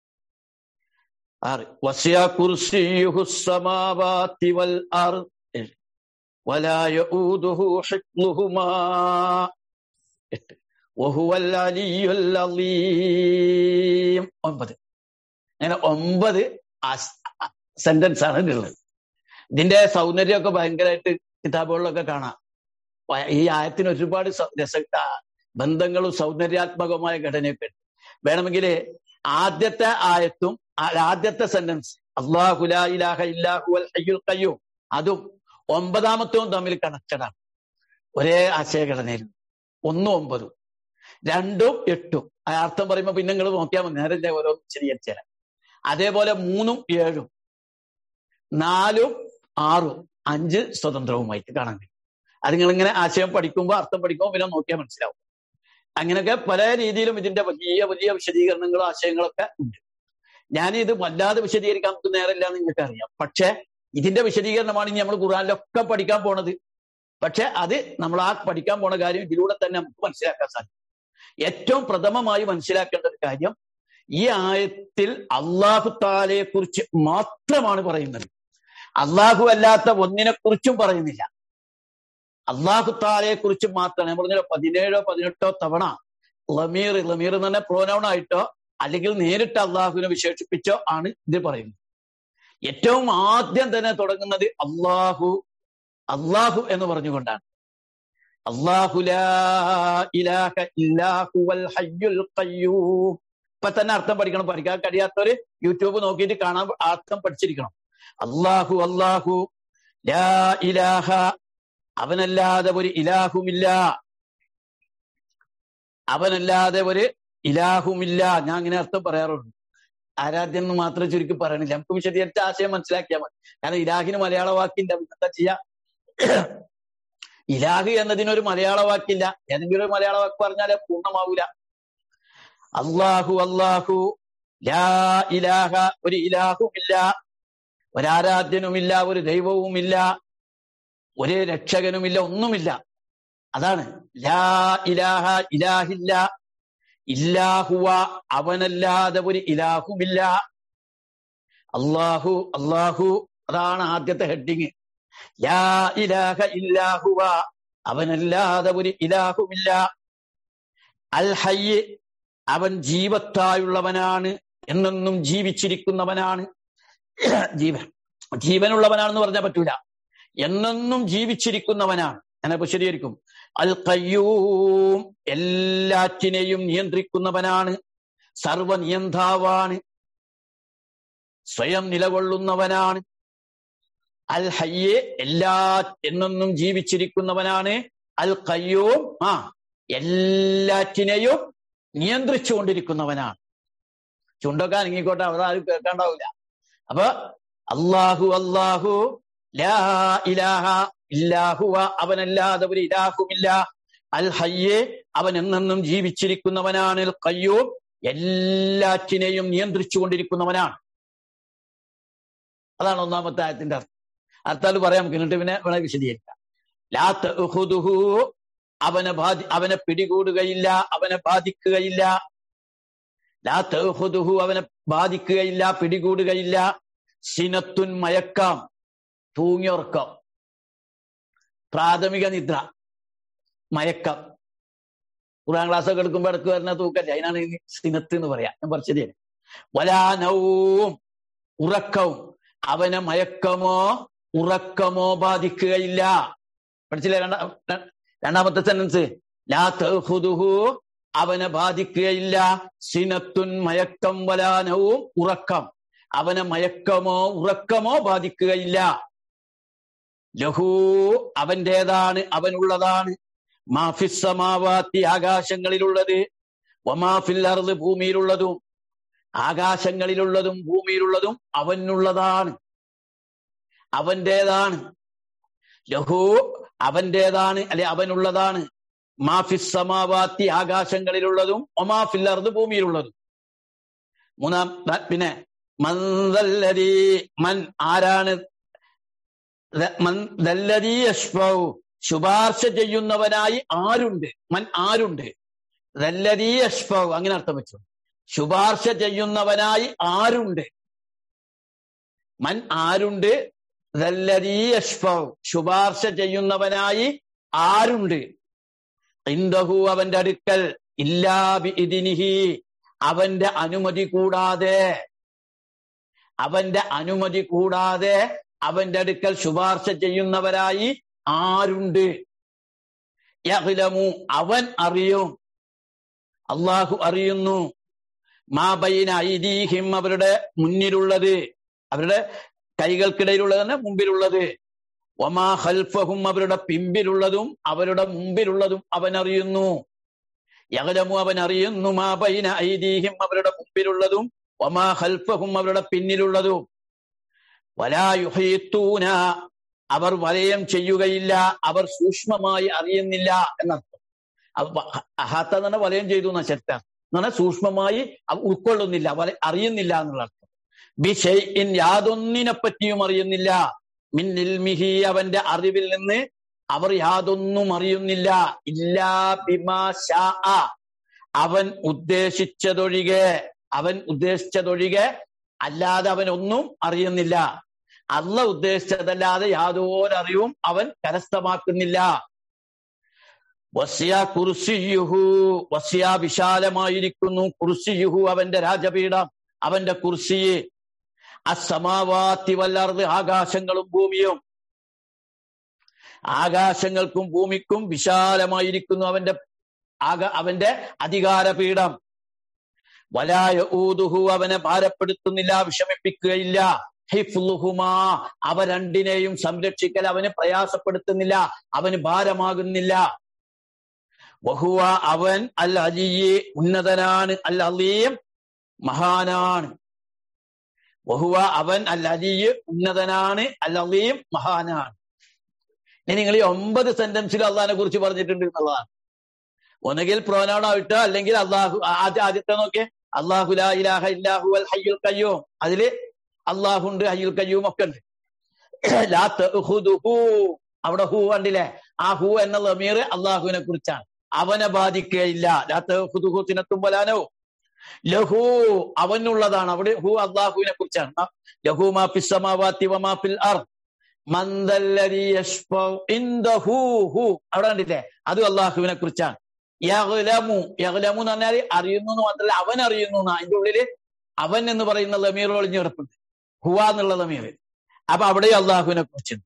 ആറ് وسع كرسيه السماوات والأرض ولا يؤوده حفظهما എട്ട് വഹുവൽ അലിയുൽ അലീം ഒമ്പത് അങ്ങനെ ഒമ്പത് സെന്റൻസ് ആണ് ഇതിലുള്ളത് ഇതിന്റെ സൗന്ദര്യമൊക്കെ ഭയങ്കരമായിട്ട് കിതാബുകളിലൊക്കെ കാണാം വ- ഈ ആയത്തിന് ഒരുപാട് സ- രസ ആ, ബന്ധങ്ങളും സൗന്ദര്യാത്മകമായ ഘടനയൊക്കെ ഉണ്ട് വേണമെങ്കിൽ ആദ്യത്തെ ആയത്തും ആ ആദ്യത്തെ സെന്റൻസ് അള്ളാഹു ലാ ഇലാഹ ഇല്ലാഹു അൽ ഹയ്യുൽ ഖയ്യൂം അതും ഒമ്പതാമത്തവും തമ്മിൽ കണക്റ്റഡ് ആണ് ഒരേ ആശയഘടനയിൽ ഒന്നും ഒമ്പതും രണ്ടും എട്ടും ആ അർത്ഥം പറയുമ്പോൾ പിന്നെ നിങ്ങൾ നോക്കിയാൽ മതി നേരെ ഞാൻ ഓരോ വിശദീകരിച്ചു തരാം അതേപോലെ മൂന്നും ഏഴും നാലും ആറും അഞ്ച് സ്വതന്ത്രവുമായിട്ട് കാണാൻ കഴിയും അത് നിങ്ങൾ ഇങ്ങനെ ആശയം പഠിക്കുമ്പോൾ അർത്ഥം പഠിക്കുമ്പോൾ പിന്നെ നോക്കിയാൽ മനസ്സിലാവും അങ്ങനെയൊക്കെ പല രീതിയിലും ഇതിന്റെ വലിയ വലിയ വിശദീകരണങ്ങളും ആശയങ്ങളൊക്കെ ഉണ്ട് ഞാനിത് വല്ലാതെ വിശദീകരിക്കാൻ നമുക്ക് നേരമില്ല എന്ന് നിങ്ങൾക്ക് അറിയാം പക്ഷെ ഇതിന്റെ വിശദീകരണമാണ് ഇനി നമ്മൾ ഖുറാനിലൊക്കെ പഠിക്കാൻ പോണത് പക്ഷെ അത് നമ്മൾ ആ പഠിക്കാൻ പോണ കാര്യം ഇതിലൂടെ തന്നെ നമുക്ക് മനസ്സിലാക്കാൻ സാധിക്കും ഏറ്റവും പ്രഥമമായി മനസ്സിലാക്കേണ്ട ഒരു കാര്യം ഈ ആയത്തിൽ അള്ളാഹു താലയെ കുറിച്ച് മാത്രമാണ് പറയുന്നത് അള്ളാഹു അല്ലാത്ത ഒന്നിനെ കുറിച്ചും പറയുന്നില്ല അള്ളാഹു താലയെ കുറിച്ച് മാത്രമാണ് ഞാൻ പറഞ്ഞ പതിനേഴോ പതിനെട്ടോ തവണ ലമീർ ലമീർ എന്ന് പറഞ്ഞ പ്രോനൗൺ ആയിട്ടോ അല്ലെങ്കിൽ നേരിട്ട് അള്ളാഹുവിനെ വിശേഷിപ്പിച്ചോ ആണ് ഇത് പറയുന്നത് ഏറ്റവും ആദ്യം തന്നെ തുടങ്ങുന്നത് അള്ളാഹു അള്ളാഹു എന്ന് പറഞ്ഞുകൊണ്ടാണ് അള്ളാഹു ലാ ഇലാഹ ഇല്ലാഹു വൽ ഹയ്യുൽ ഖയ്യൂം ഇപ്പൊ തന്നെ അർത്ഥം പഠിക്കണം പഠിക്കാൻ കഴിയാത്തവര് യൂട്യൂബ് നോക്കിയിട്ട് കാണാൻ അർത്ഥം പഠിച്ചിരിക്കണം അള്ളാഹു അള്ളാഹു ലാ ഇലാഹ അവനല്ലാതെ ഒരു ഇലാഹുമില്ല അവനല്ലാതെ ഒരു ഇലാഹുമില്ല ഞാൻ അങ്ങനെ അർത്ഥം പറയാറുണ്ട് ആരാധ്യം എന്ന് മാത്രം ചുരുക്കി പറയണില്ല നമുക്ക് വിശദീകരിച്ച ആശയം മനസ്സിലാക്കിയാൽ മതി കാരണം ഇലാഹിന് മലയാള വാക്കിന്റെ എന്താ ചെയ്യാ ഇലാഹ് എന്നതിനൊരു മലയാള വാക്കില്ല ഏതെങ്കിലും ഒരു മലയാള വാക്ക് പറഞ്ഞാലേ പൂർണ്ണമാവൂല അള്ളാഹു അള്ളാഹു ലാ ഇലാഹ ഒരു ഇലാഹുമില്ല ഒരാരാധ്യനുമില്ല ഒരു ദൈവവുമില്ല ഒരു രക്ഷകനുമില്ല ഒന്നുമില്ല അതാണ് ലാ ഇലാഹ ഇലാഹില്ല ഇല്ലാഹുവ അവനല്ലാതെ ഒരു ഇലാഹുമില്ല അള്ളാഹു അള്ളാഹു അതാണ് ആദ്യത്തെ ഹെഡിങ് ലാ ഇലാഹ ഇല്ലാഹുവ അവനല്ലാതെ ഒരു ഇലാഹുമില്ല അൽ ഹയ്യ് അവൻ ജീവത്തായുള്ളവനാണ് എന്നെന്നും ജീവിച്ചിരിക്കുന്നവനാണ് ജീവൻ ജീവനുള്ളവനാണെന്ന് പറഞ്ഞാൽ പറ്റൂല എന്നെന്നും ജീവിച്ചിരിക്കുന്നവനാണ് ഞാൻ വിശദീകരിക്കും അൽ കയ്യൂം എല്ലാറ്റിനെയും നിയന്ത്രിക്കുന്നവനാണ് സർവനിയന്താവാണ് സ്വയം നിലകൊള്ളുന്നവനാണ് അൽ ഹയ്യെ എല്ലാ എന്നെന്നും ജീവിച്ചിരിക്കുന്നവനാണ് അൽ കയ്യൂം ആ എല്ലാറ്റിനെയും നിയന്ത്രിച്ചുകൊണ്ടിരിക്കുന്നവനാണ് ചുണ്ടൊക്കെ അനങ്ങിക്കോട്ടെ അവിടെ ആരും കേൾക്കാണ്ടാവില്ല അപ്പൊ അള്ളാഹു അള്ളാഹു ലാ ഇലാഹ ഇല്ലാഹുവ അവനല്ലാതെ ഒരു ഇലാഹുമില്ല അൽ ഹയ്യെ അവൻ എന്നെന്നും ജീവിച്ചിരിക്കുന്നവനാണ് അൽ കയ്യൂം എല്ലാറ്റിനെയും നിയന്ത്രിച്ചു കൊണ്ടിരിക്കുന്നവനാണ് അതാണ് ഒന്നാമത്തെ ആയത്തിന്റെ അർത്ഥം അർത്ഥാൽ പറയാം നമുക്ക് എന്നിട്ട് പിന്നെ വേണേ വിശദീകരിക്കാം ലാ തഅഖുദുഹു അവനെ ബാധി അവനെ പിടികൂടുകയില്ല അവനെ ബാധിക്കുകയില്ല ലാ തഅഖുദുഹു അവനെ ബാധിക്കുകയില്ല പിടികൂടുകയില്ല സിനത്തുൻ മയക്കാം തൂങ്ങിയുറക്കം പ്രാഥമിക നിദ്ര മയക്കം ഖുറാൻ ക്ലാസ് ഒക്കെ എടുക്കുമ്പോൾ ഇടക്ക് വരുന്ന തൂക്കല്ലേ അതിനാണ് ഈ സിനത്ത് എന്ന് പറയാം ഞാൻ പറിച്ചത് വലാനവും ഉറക്കവും അവനെ മയക്കമോ ഉറക്കമോ ബാധിക്കുകയില്ല പഠിച്ചില്ലേ രണ്ടാ രണ്ടാമത്തെ സെന്റൻസ് ലാ തഹുദുഹു അവനെ ബാധിക്കുകയില്ല സിനത്തുൻ മയക്കം വലാനവും ഉറക്കം അവനെ മയക്കമോ ഉറക്കമോ ബാധിക്കുകയില്ല ലഹു അവന്റേതാണ് അവനുള്ളതാണ് മാഫിസമാവാത്തി ആകാശങ്ങളിലുള്ളത് ഒമാഫിൽ അറുത് ഭൂമിയിലുള്ളതും ആകാശങ്ങളിലുള്ളതും ഭൂമിയിലുള്ളതും അവനുള്ളതാണ് അവന്റേതാണ് ലഹു അവന്റേതാണ് അല്ലെ അവനുള്ളതാണ് മാഫിസമാവാത്തി ആകാശങ്ങളിലുള്ളതും ഒമാഫിൽ അറുത് ഭൂമിയിലുള്ളതും മൂന്നാം പിന്നെ മന്ദല്ലതി മൻ ആരാണ് ശുപാർശ ചെയ്യുന്നവനായി ആരുണ്ട് മൻ ആരുണ്ട് ദല്ലതീ അഷ്ഫവ് അങ്ങനെ അർത്ഥം വെച്ചു ശുപാർശ ചെയ്യുന്നവനായി ആരുണ്ട് മൻ ആരുണ്ട് ദല്ലതീ അഷ്ഫവ് ശുപാർശ ചെയ്യുന്നവനായി ആരുണ്ട് ഇന്ദഹു അവന്റെ അടുക്കൽ ഇല്ലാബി ഇതിനിഹി അവന്റെ അനുമതി കൂടാതെ അവന്റെ അനുമതി കൂടാതെ അവന്റെ അടുക്കൽ ശുപാർശ ചെയ്യുന്നവരായി ആരുണ്ട് യഹ്ലമു അവൻ അറിയും അള്ളാഹു അറിയുന്നു മാ ബൈന ഐദീഹിം അവരുടെ മുന്നിലുള്ളത് അവരുടെ കൈകൾക്കിടയിലുള്ളത് മുമ്പിലുള്ളത് ഒമാ ഹൽഫഹും അവരുടെ പിമ്പിലുള്ളതും അവരുടെ മുമ്പിലുള്ളതും അവൻ അറിയുന്നു യഹലമു അവൻ അറിയുന്നു മാ ബൈന ഐദീഹിം അവരുടെ മുമ്പിലുള്ളതും ഒമാ ഹൽഫഹും അവരുടെ പിന്നിലുള്ളതും വലായുഹീത്തൂന അവർ വലയം ചെയ്യുകയില്ല അവർ സൂക്ഷ്മമായി അറിയുന്നില്ല എന്നർത്ഥം അഹാത്ത എന്ന് പറഞ്ഞാൽ വലയം ചെയ്തു എന്ന ശക്തം എന്ന് പറഞ്ഞാൽ സൂക്ഷ്മമായി ഉൾക്കൊള്ളുന്നില്ല വല അറിയുന്നില്ല എന്നുള്ള അർത്ഥം ബിഷൈൻ യാതൊന്നിനെ പറ്റിയും അറിയുന്നില്ല മിന്നിൽമിഹി അവന്റെ അറിവിൽ നിന്ന് അവർ യാതൊന്നും അറിയുന്നില്ല ഇല്ലാ ബിമാ ഷാ അവൻ ഉദ്ദേശിച്ചതൊഴികെ അവൻ ഉദ്ദേശിച്ചതൊഴികെ അല്ലാതെ അവൻ ഒന്നും അറിയുന്നില്ല അല്ല ഉദ്ദേശിച്ചതല്ലാതെ യാതൊരറിവും അവൻ കരസ്ഥമാക്കുന്നില്ല വസ്യ കുർസിയുഹു വസ്യ വിശാലമായിരിക്കുന്നു കുർസിയുഹു അവന്റെ രാജപീഠം അവന്റെ കുർസിയെ അസമാവാത്തി വല്ലാർന്ന് ആകാശങ്ങളും ഭൂമിയും ആകാശങ്ങൾക്കും ഭൂമിക്കും വിശാലമായിരിക്കുന്നു അവന്റെ ആക അവന്റെ അധികാരപീഠം വലായ ഊതുഹു അവനെ ഭാരപ്പെടുത്തുന്നില്ല വിഷമിപ്പിക്കുകയില്ല ഹിഫ്ലുഹുമാ അവ രണ്ടിനെയും സംരക്ഷിക്കൽ അവന് പ്രയാസപ്പെടുത്തുന്നില്ല അവന് ഭാരമാകുന്നില്ല വഹുവ അവൻ അൽ അലിയെ ഉന്നതനാണ് അൽ അലീം മഹാനാണ് വഹുവ അവൻ അൽ അലിയെ ഉന്നതനാണ് അൽ അലീം മഹാനാണ് ഇനി നിങ്ങൾ ഈ ഒമ്പത് സെന്റൻസിൽ അള്ളഹാനെ കുറിച്ച് പറഞ്ഞിട്ടുണ്ട് എന്നുള്ളതാണ് ഒന്നുകിൽ പ്രോനോണായിട്ട് അല്ലെങ്കിൽ അള്ളാഹു ആദ്യ ആദ്യത്തെ നോക്കിയേ അള്ളാഹു ലാ ഇലാഹ ഇല്ലാഹു അൽ ഹയ്യുൽ കയ്യൂം അതില് അള്ളാഹുണ്ട് ഹയ്യുൽ കയ്യൂം ഒക്കെ ഉണ്ട് ലാ തഅഖുദുഹു അവിടെ ഹു കണ്ടില്ലേ ആ ഹു എന്ന ലമീർ അള്ളാഹുവിനെ കുറിച്ചാണ് അവനെ ബാധിക്കുകയില്ല ലാ തഅഖുദുഹു സിനത്തും വലാനോ ലഹു അവനുള്ളതാണ് അവിടെ ഹു അള്ളാഹുവിനെ കുറിച്ചാണ് ലഹു മാ ഫിസ് സമാവാതി വമാ ഫിൽ അർദ് മന്ദല്ലദി യശ്ഫഉ ഇൻദഹു ഹു അവിടെ കണ്ടില്ലേ അത് അള്ളാഹുവിനെ കുറിച്ചാണ് യഗ്ലമു യഗ്ലമു എന്ന് പറഞ്ഞാൽ അറിയുന്നു എന്ന് മാത്രമല്ല അവൻ അറിയുന്നു എന്നാ അതിന്റെ ഉള്ളില് അവൻ എന്ന് പറയുന്ന ലമീർ ഒളിഞ്ഞു കിടപ്പുണ്ട് ഹുവ എന്നുള്ള ലമീർ അപ്പൊ അവിടെ അള്ളാഹുവിനെ കുറിച്ചുണ്ട്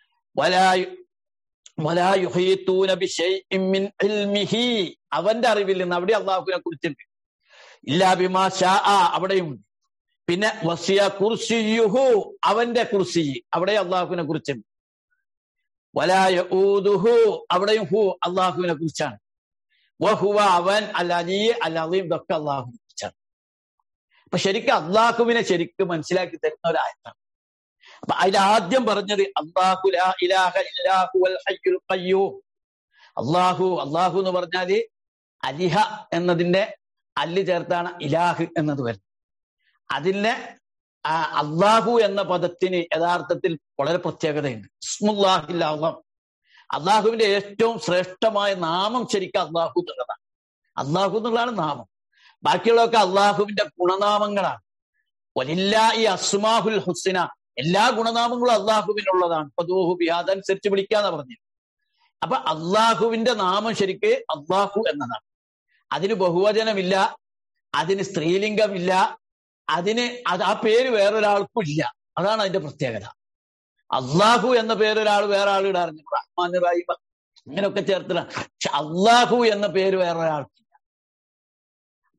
അവന്റെ അറിവിൽ നിന്ന് അവിടെ അള്ളാഹുവിനെ കുറിച്ചുണ്ട് ഇല്ലാ ബിമാ ഷാ അവിടെയുമുണ്ട് പിന്നെ വസിയ കുർസിയുഹു അവന്റെ കുർസി അവിടെ അള്ളാഹുവിനെ കുറിച്ചുണ്ട് വലായ ഊദുഹു അവിടെയും ഹു അള്ളാഹുവിനെ കുറിച്ചാണ് വഹുവ അവൻ അൽ അലീ അൽ അലീം ഇതൊക്കെ അള്ളാഹുവിനെ കുറിച്ചാണ് അപ്പൊ ശരിക്കും അള്ളാഹുവിനെ ശരിക്കും മനസ്സിലാക്കി തരുന്ന ഒരായത്താണ് അപ്പൊ അതിൽ ആദ്യം പറഞ്ഞത് അള്ളാഹു ലാ ഇലാഹ ഇല്ലാഹു അൽ ഹയ്യുൽ ഖയ്യൂം അള്ളാഹു അള്ളാഹു എന്ന് പറഞ്ഞാല് അലിഹ എന്നതിന്റെ അല്ല് ചേർത്താണ് ഇലാഹ് എന്നത് വരുന്നത് അതിന്റെ അള്ളാഹു എന്ന പദത്തിന് യഥാർത്ഥത്തിൽ വളരെ പ്രത്യേകതയുണ്ട് ഇസ്മുല്ലാഹിൽ അള്ളാഹ് അള്ളാഹുവിന്റെ ഏറ്റവും ശ്രേഷ്ഠമായ നാമം ശരിക്കും അള്ളാഹു എന്നുള്ളതാണ് അള്ളാഹു എന്നുള്ളതാണ് നാമം ബാക്കിയുള്ളതൊക്കെ അള്ളാഹുവിന്റെ ഗുണനാമങ്ങളാണ് വലില്ലാ ഈ അസ്മാഹുൽ ഹുസിന എല്ലാ ഗുണനാമങ്ങളും അള്ളാഹുവിനുള്ളതാണ് പദൂഹു ബി അതനുസരിച്ച് വിളിക്കാന്ന് പറഞ്ഞു അപ്പൊ അള്ളാഹുവിന്റെ നാമം ശരിക്ക് അള്ളാഹു എന്നതാണ് അതിന് ബഹുവചനമില്ല അതിന് സ്ത്രീലിംഗമില്ല അതിന് അത് ആ പേര് വേറൊരാൾക്കും ഇല്ല അതാണ് അതിന്റെ പ്രത്യേകത അള്ളാഹു എന്ന പേര് ഒരാൾ വേറെ ആൾ ഇടാറുണ്ട് റഹ്മാൻ റഹീം അങ്ങനെയൊക്കെ ചേർത്തില്ല പക്ഷെ അള്ളാഹു എന്ന പേര് വേറൊരാൾക്കില്ല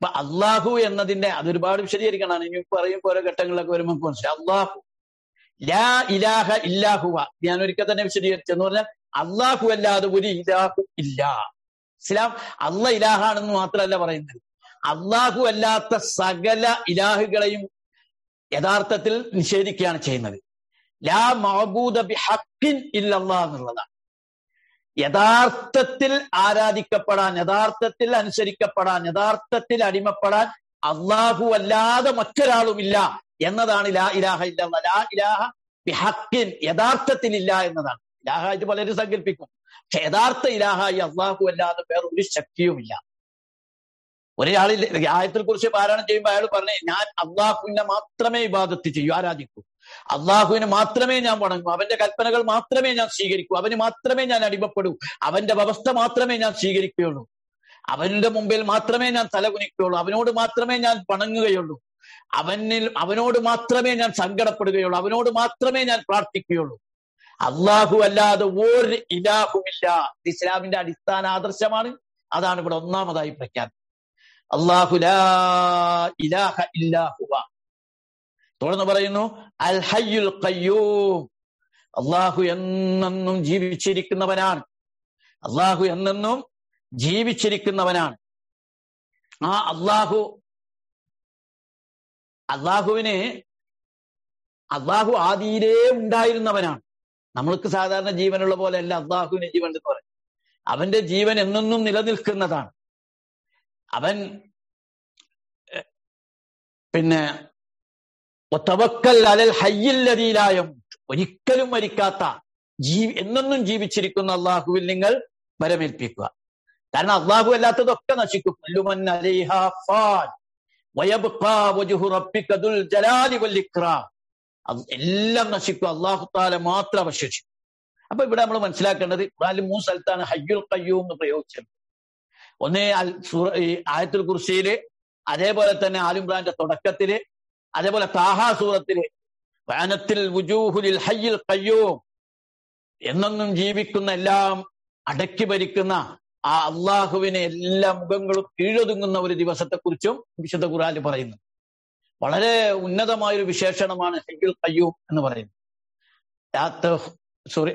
ഇപ്പൊ അള്ളാഹു എന്നതിന്റെ അതൊരുപാട് വിശദീകരിക്കണം ഇനി പറയുമ്പോൾ ഓരോ ഘട്ടങ്ങളിലൊക്കെ വരുമ്പോൾ നമുക്ക് മനസ്സിലാവും അള്ളാഹു ലാ ഇലാഹ ഇല്ലാഹുവ ഞാൻ ഒരിക്കൽ തന്നെ വിശദീകരിച്ചെന്ന് പറഞ്ഞാൽ അള്ളാഹു അല്ലാതെ ഒരു ഇലാഹു ഇല്ല ഇസ്ലാം അള്ള ഇലാഹാണെന്ന് മാത്രമല്ല പറയുന്നത് അള്ളാഹു അല്ലാത്ത സകല ഇലാഹുകളെയും യഥാർത്ഥത്തിൽ നിഷേധിക്കുകയാണ് ചെയ്യുന്നത് ലാ മഹബൂദ ബി ഹക്കിൻ ഇല്ലല്ലാ എന്നുള്ളതാണ് യഥാർത്ഥത്തിൽ ആരാധിക്കപ്പെടാൻ യഥാർത്ഥത്തിൽ അനുസരിക്കപ്പെടാൻ യഥാർത്ഥത്തിൽ അടിമപ്പെടാൻ അള്ളാഹു അല്ലാതെ മറ്റൊരാളുമില്ല എന്നതാണ് ലാ ഇലാഹ ഇല്ല ലാ ഇലാഹ ബിഹക്കിൻ യഥാർത്ഥത്തിൽ ഇല്ല എന്നതാണ് ഇലാഹായിട്ട് പലരും സങ്കല്പിക്കും പക്ഷെ യഥാർത്ഥ ഇലാഹായി അള്ളാഹു അല്ലാതെ വേറെ ഒരു ശക്തിയുമില്ല ഒരാളിൽ ആയത്തിൽ കുറിച്ച് പാരായണം ചെയ്യുമ്പോൾ അയാൾ പറഞ്ഞു ഞാൻ അള്ളാഹുവിനെ മാത്രമേ ഇബാദത്ത് ചെയ്യൂ ആരാധിക്കൂ അള്ളാഹുവിന് മാത്രമേ ഞാൻ വണങ്ങൂ അവന്റെ കൽപ്പനകൾ മാത്രമേ ഞാൻ സ്വീകരിക്കൂ അവന് മാത്രമേ ഞാൻ അടിമപ്പെടൂ അവന്റെ വ്യവസ്ഥ മാത്രമേ ഞാൻ സ്വീകരിക്കുകയുള്ളൂ അവന്റെ മുമ്പിൽ മാത്രമേ ഞാൻ തലകുനിക്കുകയുള്ളൂ അവനോട് മാത്രമേ ഞാൻ വണങ്ങുകയുള്ളൂ അവനിൽ അവനോട് മാത്രമേ ഞാൻ സങ്കടപ്പെടുകയുള്ളൂ അവനോട് മാത്രമേ ഞാൻ പ്രാർത്ഥിക്കുകയുള്ളൂ അള്ളാഹു അല്ലാതെ ഒരു ഇലാഹുമില്ല ഇസ്ലാമിന്റെ അടിസ്ഥാന ആദർശമാണ് അതാണ് ഇവിടെ ഒന്നാമതായി പ്രഖ്യാപനം അള്ളാഹു ലാ ഇലാഹ ഇല്ലാഹുവ തുടർന്ന് പറയുന്നു അൽ ഹയ്യുൽ ഖയ്യൂം അള്ളാഹു എന്നെന്നും ജീവിച്ചിരിക്കുന്നവനാണ് അള്ളാഹു എന്നെന്നും ജീവിച്ചിരിക്കുന്നവനാണ് ആ അള്ളാഹു അള്ളാഹുവിന് അള്ളാഹു ആദിയിലേ ഉണ്ടായിരുന്നവനാണ് നമ്മൾക്ക് സാധാരണ ജീവനുള്ള പോലെ അല്ല അള്ളാഹുവിന് ജീവൻ എന്ന് പറയും അവന്റെ ജീവൻ എന്നെന്നും നിലനിൽക്കുന്നതാണ് അവൻ പിന്നെ ഒത്തവക്കൽ അലൽ ഹയ്യില്ലതീലായം ഒരിക്കലും മരിക്കാത്ത ജീവി എന്നെന്നും ജീവിച്ചിരിക്കുന്ന അള്ളാഹുവിൽ നിങ്ങൾ വരമേൽപ്പിക്കുക കാരണം അള്ളാഹു അല്ലാത്തതൊക്കെ നശിക്കും കുല്ലുമൻ അലൈഹാ ഫാൻ വയബ്ഖാ വജ്ഹു റബ്ബിക ദുൽ ജലാലി വൽ ഇക്റാം എല്ലാം നശിക്കും അള്ളാഹു താല മാത്രം അവശേഷിക്കും അപ്പൊ ഇവിടെ നമ്മൾ മനസ്സിലാക്കേണ്ടത് ഖുറാനിൽ മൂന്ന് സ്ഥലത്താണ് ഹയ്യുൽ ഖയ്യൂം എന്ന് പ്രയോഗിച്ചത് ഒന്ന് ഈ ആയത്തുൽ കുർസിയില് അതേപോലെ തന്നെ ആലിംബ്രാന്റെ തുടക്കത്തില് അതേപോലെ താഹാ സൂറത്തില് വാനത്തിൽ വുജൂഹുലിൽ ഹയ്യിൽ ഖയ്യൂം എന്നെന്നും ജീവിക്കുന്ന എല്ലാം അടക്കി ഭരിക്കുന്ന ആ അള്ളാഹുവിനെ എല്ലാ മുഖങ്ങളും കീഴൊതുങ്ങുന്ന ഒരു ദിവസത്തെക്കുറിച്ചും വിശുദ്ധ ഖുറാല് പറയുന്നു വളരെ ഉന്നതമായ ഒരു വിശേഷണമാണ് ഹയ്യുൽ ഖയ്യൂം എന്ന് പറയുന്നത് സോറി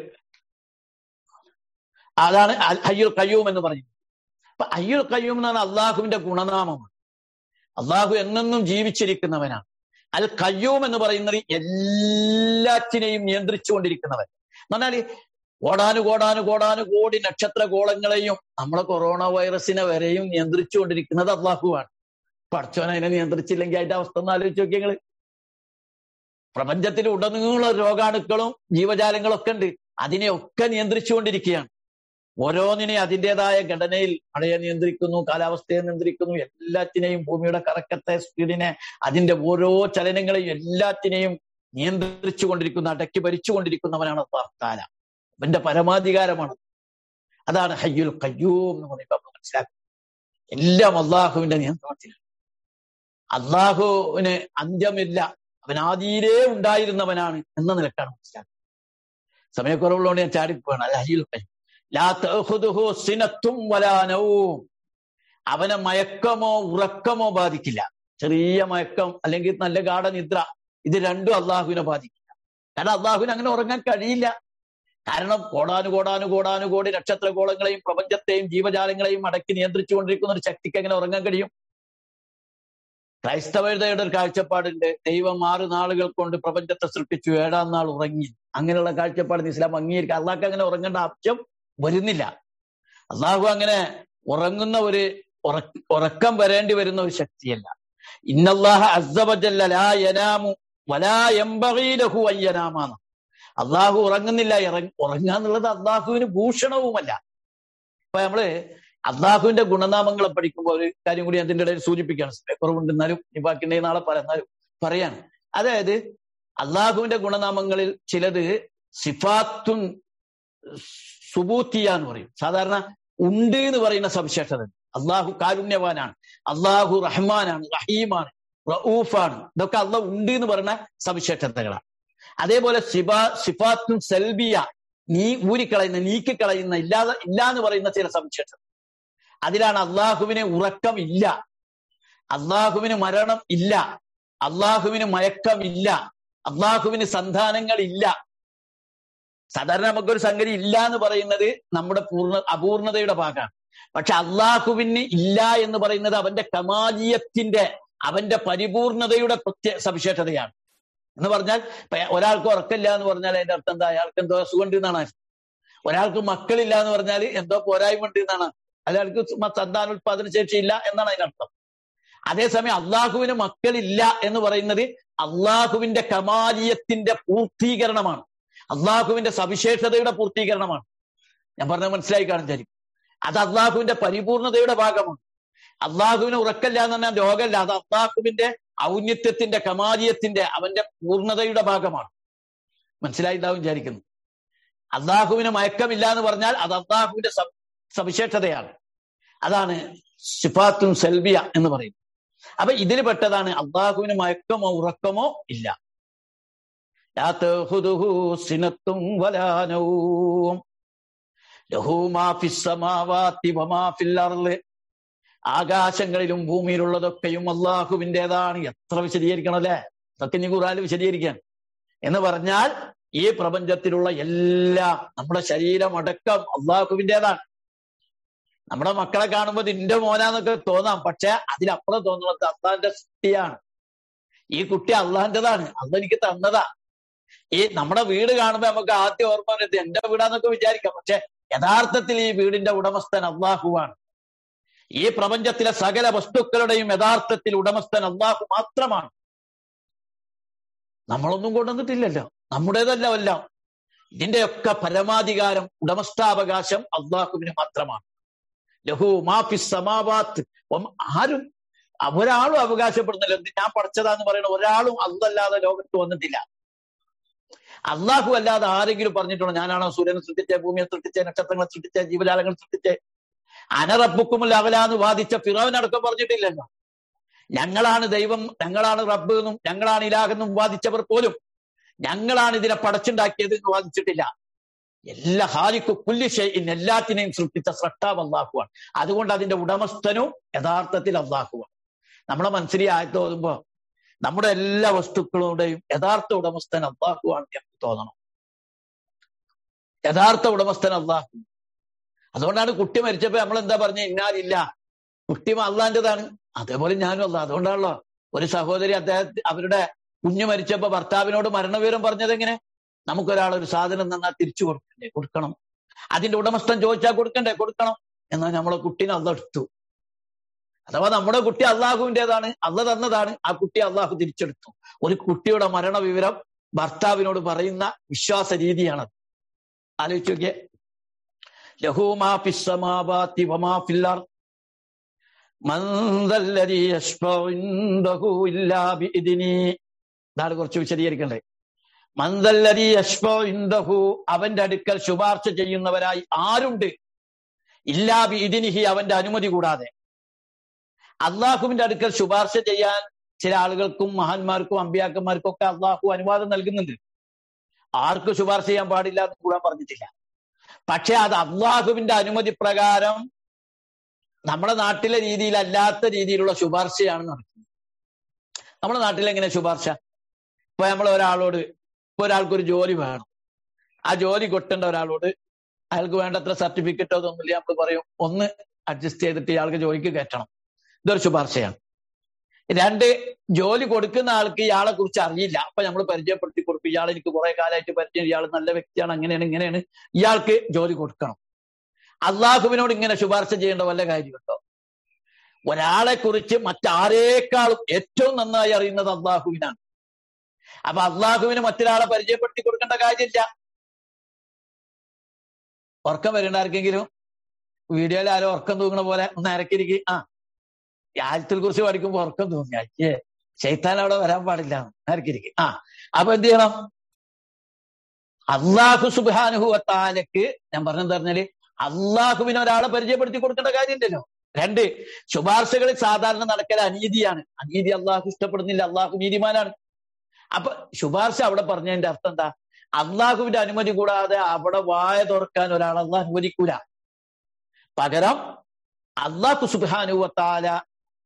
അതാണ് ഹയ്യുൽ ഖയ്യൂം എന്ന് പറയുന്നത് അപ്പൊ അയ്യുൽ ഖയ്യൂം എന്ന് പറഞ്ഞാൽ അള്ളാഹുവിന്റെ ഗുണനാമമാണ് അള്ളാഹു എന്നെന്നും ജീവിച്ചിരിക്കുന്നവനാണ് അൽ ഖയ്യൂം എന്ന് പറയുന്നത് എല്ലാറ്റിനെയും നിയന്ത്രിച്ചുകൊണ്ടിരിക്കുന്നവൻ എന്ന് പറഞ്ഞാല് കോടാനു കോടാനു കോടാനു കോടി നക്ഷത്ര ഗോളങ്ങളെയും നമ്മളെ കൊറോണ വൈറസിനെ വരെയും നിയന്ത്രിച്ചുകൊണ്ടിരിക്കുന്നത് അള്ളാഹുവാണ് പഠിച്ചവൻ അതിനെ നിയന്ത്രിച്ചില്ലെങ്കിൽ അതിന്റെ അവസ്ഥ ഒന്ന് ആലോചിച്ച് നോക്കി ഞങ്ങള് പ്രപഞ്ചത്തിൽ ഉടനീളം രോഗാണുക്കളും ജീവജാലങ്ങളൊക്കെ ഉണ്ട് അതിനെയൊക്കെ നിയന്ത്രിച്ചുകൊണ്ടിരിക്കുകയാണ് ഓരോന്നിനെ അതിൻ്റെതായ ഘടനയിൽ മഴയെ നിയന്ത്രിക്കുന്നു കാലാവസ്ഥയെ നിയന്ത്രിക്കുന്നു എല്ലാത്തിനെയും ഭൂമിയുടെ കറക്കത്തെ സ്പീഡിനെ അതിന്റെ ഓരോ ചലനങ്ങളെയും എല്ലാത്തിനെയും നിയന്ത്രിച്ചു കൊണ്ടിരിക്കുന്ന അടക്കി ഭരിച്ചുകൊണ്ടിരിക്കുന്നവനാണ് അള്ളാഹുത്താല അവന്റെ പരമാധികാരമാണ് അതാണ് ഹയ്യുൽ ഖയ്യൂം എന്ന് പറയുമ്പോൾ നമ്മൾ മനസ്സിലാക്കും എല്ലാം അള്ളാഹുവിന്റെ നിയന്ത്രണത്തിലാണ് അള്ളാഹുവിന് അന്ത്യമില്ല അവൻ ആദിയിലേ ഉണ്ടായിരുന്നവനാണ് എന്ന നിലക്കാണ് മനസ്സിലാക്കുന്നത് സമയക്കുറവുള്ളതുകൊണ്ട് ഞാൻ ചാടിപ്പോവാണ് അല്ല ഹയ്യുൽ ഖയ്യൂം അവനെ മയക്കമോ ഉറക്കമോ ബാധിക്കില്ല ചെറിയ മയക്കം അല്ലെങ്കിൽ നല്ല ഗാഠനിദ്ര ഇത് രണ്ടും അള്ളാഹുവിനെ ബാധിക്കില്ല കാരണം അള്ളാഹുവിന് അങ്ങനെ ഉറങ്ങാൻ കഴിയില്ല കാരണം കോടാനു കോടാനു കോടാനു കോടി നക്ഷത്രഗോളങ്ങളെയും പ്രപഞ്ചത്തെയും ജീവജാലങ്ങളെയും അടക്കി നിയന്ത്രിച്ചുകൊണ്ടിരിക്കുന്ന ഒരു ശക്തിക്ക് എങ്ങനെ ഉറങ്ങാൻ കഴിയും ക്രൈസ്തവരുടെ ഒരു കാഴ്ചപ്പാടുണ്ട് ദൈവം ആറ് നാളുകൾ കൊണ്ട് പ്രപഞ്ചത്തെ സൃഷ്ടിച്ചു ഏഴാം നാൾ ഉറങ്ങി അങ്ങനെയുള്ള കാഴ്ചപ്പാട് ഇസ്ലാം അംഗീകരിക്കുക അള്ളാഹ്ക്ക് അങ്ങനെ ഉറങ്ങേണ്ട ആവശ്യം വരുന്നില്ല അള്ളാഹു അങ്ങനെ ഉറങ്ങുന്ന ഒരു ഉറക്കം വരേണ്ടി വരുന്ന ഒരു ശക്തിയല്ല ഇന്നല്ലാഹ അസബജല്ലാമു വലായംബീലഹു അയ്യനാമാണ് അള്ളാഹു ഉറങ്ങുന്നില്ല ഉറങ്ങുക എന്നുള്ളത് അള്ളാഹുവിന് ഭൂഷണവുമല്ല ഇപ്പൊ നമ്മള് അള്ളാഹുവിന്റെ ഗുണനാമങ്ങളെ പഠിക്കുമ്പോൾ ഒരു കാര്യം കൂടി അതിന്റെ ഇടയിൽ സൂചിപ്പിക്കുകയാണ് കുറവുണ്ടെന്നാലും ഈ ബാക്കിന്റെ നാളെ പറയുന്നാലും പറയാണ് അതായത് അള്ളാഹുവിന്റെ ഗുണനാമങ്ങളിൽ ചിലത് സിഫാത്തുൻ സുബൂത്തിയ എന്ന് പറയും സാധാരണ ഉണ്ട് എന്ന് പറയുന്ന സവിശേഷത അള്ളാഹു കാരുണ്യവാനാണ് അള്ളാഹു റഹ്മാനാണ് റഹീമാണ് റഊഫാണ് ഇതൊക്കെ അള്ളാഹ് ഉണ്ട് എന്ന് പറയുന്ന സവിശേഷതകളാണ് അതേപോലെ സിബാ സിഫാത്തും സെൽബിയ നീ ഊരിക്കളയുന്ന നീക്കിക്കളയുന്ന ഇല്ലാതെ ഇല്ല എന്ന് പറയുന്ന ചില സവിശേഷത അതിലാണ് അള്ളാഹുവിനെ ഉറക്കം ഇല്ല അള്ളാഹുവിന് മരണം ഇല്ല അള്ളാഹുവിന് മയക്കമില്ല അള്ളാഹുവിന് സന്താനങ്ങൾ ഇല്ല സാധാരണ നമുക്കൊരു സംഗതി ഇല്ല എന്ന് പറയുന്നത് നമ്മുടെ പൂർണ്ണ അപൂർണതയുടെ ഭാഗമാണ് പക്ഷെ അള്ളാഹുവിന് ഇല്ല എന്ന് പറയുന്നത് അവന്റെ കമാലിയത്തിന്റെ അവന്റെ പരിപൂർണതയുടെ പ്രത്യേക സവിശേഷതയാണ് എന്ന് പറഞ്ഞാൽ ഇപ്പൊ ഒരാൾക്ക് ഉറക്കമില്ല എന്ന് പറഞ്ഞാൽ അതിന്റെ അർത്ഥം എന്താ അയാൾക്ക് എന്തോ അസുഖമുണ്ട് എന്നാണ് ഒരാൾക്ക് മക്കളില്ല എന്ന് പറഞ്ഞാൽ എന്തോ പോരായ്മ ഉണ്ട് എന്നാണ് അയാൾക്ക് സന്താനോത്പാദന ശേഷി ഇല്ല എന്നാണ് അതിനർത്ഥം അതേസമയം അള്ളാഹുവിന് മക്കളില്ല എന്ന് പറയുന്നത് അള്ളാഹുവിന്റെ കമാലിയത്തിന്റെ പൂർത്തീകരണമാണ് അള്ളാഹുവിന്റെ സവിശേഷതയുടെ പൂർത്തീകരണമാണ് ഞാൻ പറഞ്ഞത് മനസ്സിലായി കാണും ശരി അത് അള്ളാഹുവിന്റെ പരിപൂർണതയുടെ ഭാഗമാണ് അള്ളാഹുവിന് ഉറക്കല്ല എന്ന് പറഞ്ഞാൽ രോഗമല്ല അത് അള്ളാഹുവിന്റെ ഔന്നിത്യത്തിന്റെ കമാലിയത്തിന്റെ അവന്റെ പൂർണ്ണതയുടെ ഭാഗമാണ് മനസ്സിലായിണ്ടാവും വിചാരിക്കുന്നു അള്ളാഹുവിന് മയക്കമില്ല എന്ന് പറഞ്ഞാൽ അത് അള്ളാഹുവിന്റെ സവിശേഷതയാണ് അതാണ് സിഫാത്തും സെൽബിയ എന്ന് പറയുന്നത് അപ്പൊ ഇതിൽ പെട്ടതാണ് അള്ളാഹുവിന് മയക്കമോ ഉറക്കമോ ഇല്ല സിനത്തും വലാനവും ആകാശങ്ങളിലും ഭൂമിയിലുള്ളതൊക്കെയും അള്ളാഹുവിൻ്റെതാണ് എത്ര വിശദീകരിക്കണം അല്ലെ അതൊക്കെ ഇനി ഖുറാനിൽ വിശദീകരിക്കാൻ എന്ന് പറഞ്ഞാൽ ഈ പ്രപഞ്ചത്തിലുള്ള എല്ലാം നമ്മുടെ ശരീരം അടക്കം അള്ളാഹുവിൻ്റെതാണ് നമ്മുടെ മക്കളെ കാണുമ്പോൾ നിന്റെ മോനാന്നൊക്കെ തോന്നാം പക്ഷെ അതിലപ്പുറം തോന്നുന്നത് അള്ളാഹിന്റെ സൃഷ്ടിയാണ് ഈ കുട്ടി അള്ളാഹിൻ്റെതാണ് അള്ള എനിക്ക് തന്നതാ ഈ നമ്മുടെ വീട് കാണുമ്പോൾ നമുക്ക് ആദ്യം ഓർമ്മ വരുന്നത് എന്റെ വീടാന്നൊക്കെ വിചാരിക്കാം പക്ഷെ യഥാർത്ഥത്തിൽ ഈ വീടിന്റെ ഉടമസ്ഥൻ അള്ളാഹുവാണ് ഈ പ്രപഞ്ചത്തിലെ സകല വസ്തുക്കളുടെയും യഥാർത്ഥത്തിൽ ഉടമസ്ഥൻ അള്ളാഹു മാത്രമാണ് നമ്മളൊന്നും കൊണ്ടുവന്നിട്ടില്ലല്ലോ നമ്മുടേതല്ല എല്ലാം ഇതിന്റെയൊക്കെ പരമാധികാരം ഉടമസ്ഥാവകാശം അള്ളാഹുവിന് മാത്രമാണ് ലഹു മാഫി സമാവാത്ത് ആരും ഒരാളും അവകാശപ്പെടുന്നില്ല ഞാൻ പഠിച്ചതാന്ന് പറയുന്ന ഒരാളും അല്ലല്ലാതെ ലോകത്ത് വന്നിട്ടില്ല അള്ളാഹു അല്ലാതെ ആരെങ്കിലും പറഞ്ഞിട്ടുണ്ടോ ഞാനാണോ സൂര്യനെ സൃഷ്ടിച്ച ഭൂമിയെ സൃഷ്ടിച്ച നക്ഷത്രങ്ങളെ സൃഷ്ടിച്ച ജീവജാലങ്ങൾ സൃഷ്ടിച്ച അനറബുക്കുമുൽ അവലാന്ന് വാദിച്ച ഫിറോവിനടക്കം പറഞ്ഞിട്ടില്ലല്ലോ ഞങ്ങളാണ് ദൈവം ഞങ്ങളാണ് റബ്ബ് എന്നും ഞങ്ങളാണ് ഇലാഹെന്നും വാദിച്ചവർ പോലും ഞങ്ങളാണ് ഇതിനെ പടച്ചുണ്ടാക്കിയത് എന്ന് വാദിച്ചിട്ടില്ല എല്ലാ ഹാലിക്കു കുല്ലി ഷെയ്ൻ എല്ലാത്തിനെയും സൃഷ്ടിച്ച സ്രഷ്ടാവ് അള്ളാഹുവാണ് അതുകൊണ്ട് അതിന്റെ ഉടമസ്ഥനും യഥാർത്ഥത്തിൽ അള്ളാഹുവാണ് നമ്മളെ മനസ്സിൽ ആയത്ത് ഓതുമ്പോ നമ്മുടെ എല്ലാ വസ്തുക്കളുടെയും യഥാർത്ഥ ഉടമസ്ഥൻ അള്ളാഹുവാണ് എന്ന് തോന്നണം യഥാർത്ഥ ഉടമസ്ഥൻ അള്ളാഹു അതുകൊണ്ടാണ് കുട്ടി മരിച്ചപ്പോ നമ്മൾ എന്താ പറഞ്ഞ ഇന്നാലില്ല കുട്ടി അള്ളാന്റേതാണ് അതേപോലെ ഞാനും അല്ല അതുകൊണ്ടാണല്ലോ ഒരു സഹോദരി അദ്ദേഹത്തെ അവരുടെ കുഞ്ഞു മരിച്ചപ്പോ ഭർത്താവിനോട് മരണവിവരം പറഞ്ഞത് എങ്ങനെ നമുക്കൊരാൾ ഒരു സാധനം തന്നാൽ തിരിച്ചു കൊടുക്കണ്ടേ കൊടുക്കണം അതിന്റെ ഉടമസ്ഥൻ ചോദിച്ചാൽ കൊടുക്കണ്ടേ കൊടുക്കണം എന്നാൽ നമ്മളെ കുട്ടീനെ അള്ള എടുത്തു അഥവാ നമ്മുടെ കുട്ടി അള്ളാഹുവിൻ്റെതാണ് അള്ള തന്നതാണ് ആ കുട്ടി അള്ളാഹു തിരിച്ചെടുത്തു ഒരു കുട്ടിയുടെ മരണവിവരം ഭർത്താവിനോട് പറയുന്ന വിശ്വാസ രീതിയാണത് ആലോചിച്ച് നോക്കിയേ ലഹൂമാ ഫിസ്സമാവാതി വമാ ഫില്ലർ മന്ദല്ലദീ യശ്ഫഉ ഇൻദഹു ഇല്ലാ ബിഇദ്നി ഇതാണ് കുറച്ച് വിശദീകരിക്കണ്ടേ മന്ദല്ലദീ യശ്ഫഉ ഇൻദഹു അവന്റെ അടുക്കൽ ശുപാർശ ചെയ്യുന്നവരായി ആരുണ്ട് ഇല്ലാ ബിഇദ്നിഹി അവന്റെ അനുമതി കൂടാതെ അള്ളാഹുവിന്റെ അടുക്കൽ ശുപാർശ ചെയ്യാൻ ചില ആളുകൾക്കും മഹാന്മാർക്കും അമ്പിയാക്കന്മാർക്കും ഒക്കെ അള്ളാഹു അനുവാദം നൽകുന്നുണ്ട് ആർക്കും ശുപാർശ ചെയ്യാൻ പാടില്ല എന്ന് കൂടാൻ പറഞ്ഞിട്ടില്ല പക്ഷെ അത് അള്ളാഹുവിന്റെ അനുമതി പ്രകാരം നമ്മുടെ നാട്ടിലെ രീതിയിലല്ലാത്ത രീതിയിലുള്ള ശുപാർശയാണ് നടക്കുന്നത് നമ്മുടെ നാട്ടിൽ എങ്ങനെ ശുപാർശ ഇപ്പൊ നമ്മൾ ഒരാളോട് ഇപ്പൊ ഒരാൾക്കൊരു ജോലി വേണം ആ ജോലി കൊട്ടേണ്ട ഒരാളോട് അയാൾക്ക് വേണ്ടത്ര സർട്ടിഫിക്കറ്റോ ഒന്നുമില്ല നമ്മൾ പറയും ഒന്ന് അഡ്ജസ്റ്റ് ചെയ്തിട്ട് ഇയാൾക്ക് ജോലിക്ക് കയറ്റണം ഇതൊരു ശുപാർശയാണ് രണ്ട് ജോലി കൊടുക്കുന്ന ആൾക്ക് ഇയാളെ കുറിച്ച് അറിയില്ല അപ്പൊ നമ്മൾ പരിചയപ്പെടുത്തി കൊടുക്കും ഇയാൾ എനിക്ക് കുറെ കാലമായിട്ട് പരിചയം ഇയാൾ നല്ല വ്യക്തിയാണ് അങ്ങനെയാണ് ഇങ്ങനെയാണ് ഇയാൾക്ക് ജോലി കൊടുക്കണം അള്ളാഹുവിനോട് ഇങ്ങനെ ശുപാർശ ചെയ്യേണ്ട വല്ല കാര്യമുണ്ടോ ഒരാളെ കുറിച്ച് മറ്റാരേക്കാളും ഏറ്റവും നന്നായി അറിയുന്നത് അള്ളാഹുവിനാണ് അപ്പൊ അള്ളാഹുവിന് മറ്റൊരാളെ പരിചയപ്പെടുത്തി കൊടുക്കേണ്ട കാര്യമില്ല ഉറക്കം വരേണ്ട ആർക്കെങ്കിലും വീഡിയോയിൽ ആരോ ഉറക്കം തൂങ്ങണ പോലെ ഒന്ന് അരക്കിരിക്കും ആ ആയത്തിൽ കുറിച്ച് പഠിക്കുമ്പോ ഉറക്കം തോന്നി അയ്യേ ശൈത്താൻ അവിടെ വരാൻ പാടില്ല ആർക്കിരിക്കും ആ അപ്പൊ എന്ത് ചെയ്യണം അള്ളാഹു സുബാനുഹുവത്താലക്ക് ഞാൻ പറഞ്ഞെന്ന് പറഞ്ഞാല് അള്ളാഹുവിന് ഒരാളെ പരിചയപ്പെടുത്തി കൊടുക്കേണ്ട കാര്യമില്ലല്ലോ രണ്ട് ശുപാർശകളിൽ സാധാരണ നടക്കൽ അനീതിയാണ് അനീതി അള്ളാഹു ഇഷ്ടപ്പെടുന്നില്ല അള്ളാഹു നീതിമാനാണ് അപ്പൊ ശുപാർശ അവിടെ പറഞ്ഞതിന്റെ അർത്ഥം എന്താ അള്ളാഹുവിന്റെ അനുമതി കൂടാതെ അവിടെ വായ തുറക്കാൻ ഒരാൾ അള്ളാഹ് അനുവദിക്കൂല പകരം അള്ളാഹു സുബാനുവത്താല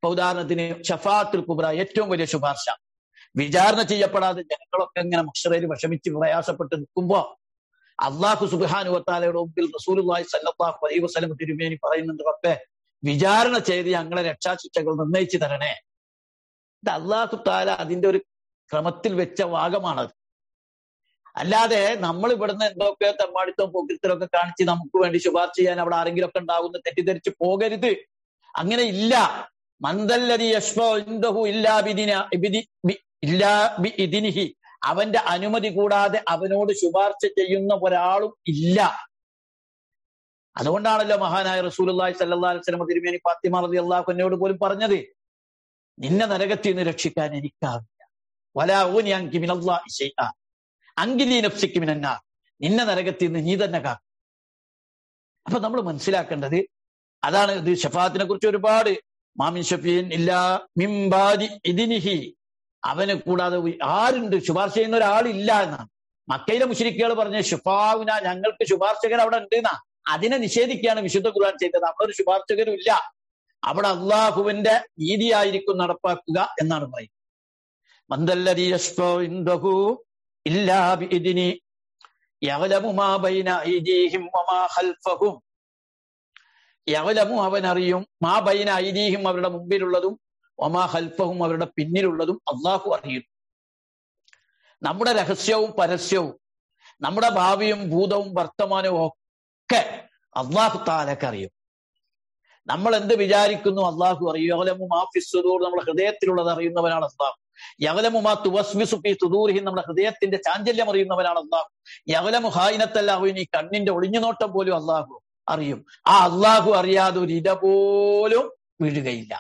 ഇപ്പൊ ഉദാഹരണത്തിന് ഷഫാത്തുൽ കുബ്ര ഏറ്റവും വലിയ ശുപാർശ വിചാരണ ചെയ്യപ്പെടാതെ ജനങ്ങളൊക്കെ ഇങ്ങനെ മക്ഷറയിൽ വിഷമിച്ച് പ്രയാസപ്പെട്ട് നിൽക്കുമ്പോ അള്ളാഹു സുബാനുവത്താലയുടെ മുമ്പിൽ റസൂലുള്ളാഹി സല്ലല്ലാഹു അലൈഹി വസല്ലം തിരുമേനി പറയുന്നുണ്ട് റബ്ബേ വിചാരണ ചെയ്ത് ഞങ്ങളെ രക്ഷാശിക്ഷകൾ നിർണയിച്ചു തരണേ ഇത് അള്ളാഹു താല അതിന്റെ ഒരു ക്രമത്തിൽ വെച്ച ഭാഗമാണത് അല്ലാതെ നമ്മൾ ഇവിടുന്ന് എന്തൊക്കെ തെമ്മാടിത്തം പോക്കിത്തരൊക്കെ കാണിച്ച് നമുക്ക് വേണ്ടി ശുപാർശ ചെയ്യാൻ അവിടെ ആരെങ്കിലും ഒക്കെ ഉണ്ടാകുന്ന തെറ്റിദ്ധരിച്ച് പോകരുത് അങ്ങനെ ഇല്ല മന്ദല്ലതി യഷ്ഫോ ഇൻദഹു ഇല്ലാ ബിദിന ബിദി- ബി- ഇല്ലാ ബി ഇതിനിഹി അവന്റെ അനുമതി കൂടാതെ അവനോട് ശുപാർശ ചെയ്യുന്ന ഒരാളും ഇല്ല അതുകൊണ്ടാണല്ലോ മഹാനായ റസൂലുള്ളാഹി സ്വല്ലല്ലാഹു അലൈഹി വസല്ലം തിരുമേനി ഫാത്തിമ റളിയല്ലാഹു അൻഹയോട് പോലും പറഞ്ഞത് നിന്നെ നരകത്തിൽ നിന്ന് രക്ഷിക്കാൻ എനിക്കാവില്ല വലാ ഊനി അങ്കി മിനല്ലാഹി ശൈഅ അങ്കിലി നഫ്സിക്ക് മിനന്നാർ നിന്നെ നരകത്തിൽ നിന്ന് നീ തന്നെ കാക്കും അപ്പൊ നമ്മൾ മനസ്സിലാക്കേണ്ടത് അതാണ് ഇത് ഷഫാത്തിനെ കുറിച്ച് ഒരുപാട് മാമിൻ ഷഫീൻ ഇല്ല മിംബാദി ഇതിനിഹി അവനെ കൂടാതെ ഉയ്- ആരുണ്ട് ശുപാർശ ചെയ്യുന്ന ഒരാളില്ല എന്നാണ് മക്കയിലെ മുഷരിക്കുകൾ പറഞ്ഞ ഷുഫാവുന ഞങ്ങൾക്ക് ശുപാർശകർ അവിടെ ഉണ്ട് എന്നാ അതിനെ നിഷേധിക്കുകയാണ് വിശുദ്ധ ഖുർആൻ ചെയ്തത് അവിടെ ഒരു ശുപാർശകരും ഇല്ല അവിടെ അള്ളാഹുവിന്റെ നീതിയായിരിക്കും നടപ്പാക്കുക എന്നാണ് പറയുന്നത് മന്ദല്ലദീ യശ്ഫഉ ഇൻദഹു ഇല്ലാ ബിഇദ്നി യഅലമു മാ ബൈന ഐദീഹിം വമാ ഖൽഫഹും യഅലമു അവൻ അറിയും മാ ബൈന ഐദീഹിം അവരുടെ മുമ്പിലുള്ളതും വമാ ഖൽഫഹും അവരുടെ പിന്നിലുള്ളതും അള്ളാഹു അറിയും നമ്മുടെ രഹസ്യവും പരസ്യവും നമ്മുടെ ഭാവിയും ഭൂതവും വർത്തമാനവും ഒക്കെ അള്ളാഹു താലക്ക് അറിയും നമ്മൾ എന്ത് വിചാരിക്കുന്നു അള്ളാഹു അറിയും യവലമു മാഫിസുദൂർ നമ്മുടെ ഹൃദയത്തിലുള്ളത് അറിയുന്നവനാണ് അള്ളാഹു യവലമു മാ തുവസ്വിസു ഫി സുദൂരിഹി നമ്മുടെ ഹൃദയത്തിന്റെ ചാഞ്ചല്യം അറിയുന്നവനാണ് അള്ളാഹു യവലമു ഹായിനത്തല്ലാഹു ഈ കണ്ണിന്റെ ഒളിഞ്ഞുനോട്ടം പോലും അള്ളാഹു അറിയും ആ അള്ളാഹു അറിയാതെ ഒരു ഇര പോലും വീഴുകയില്ല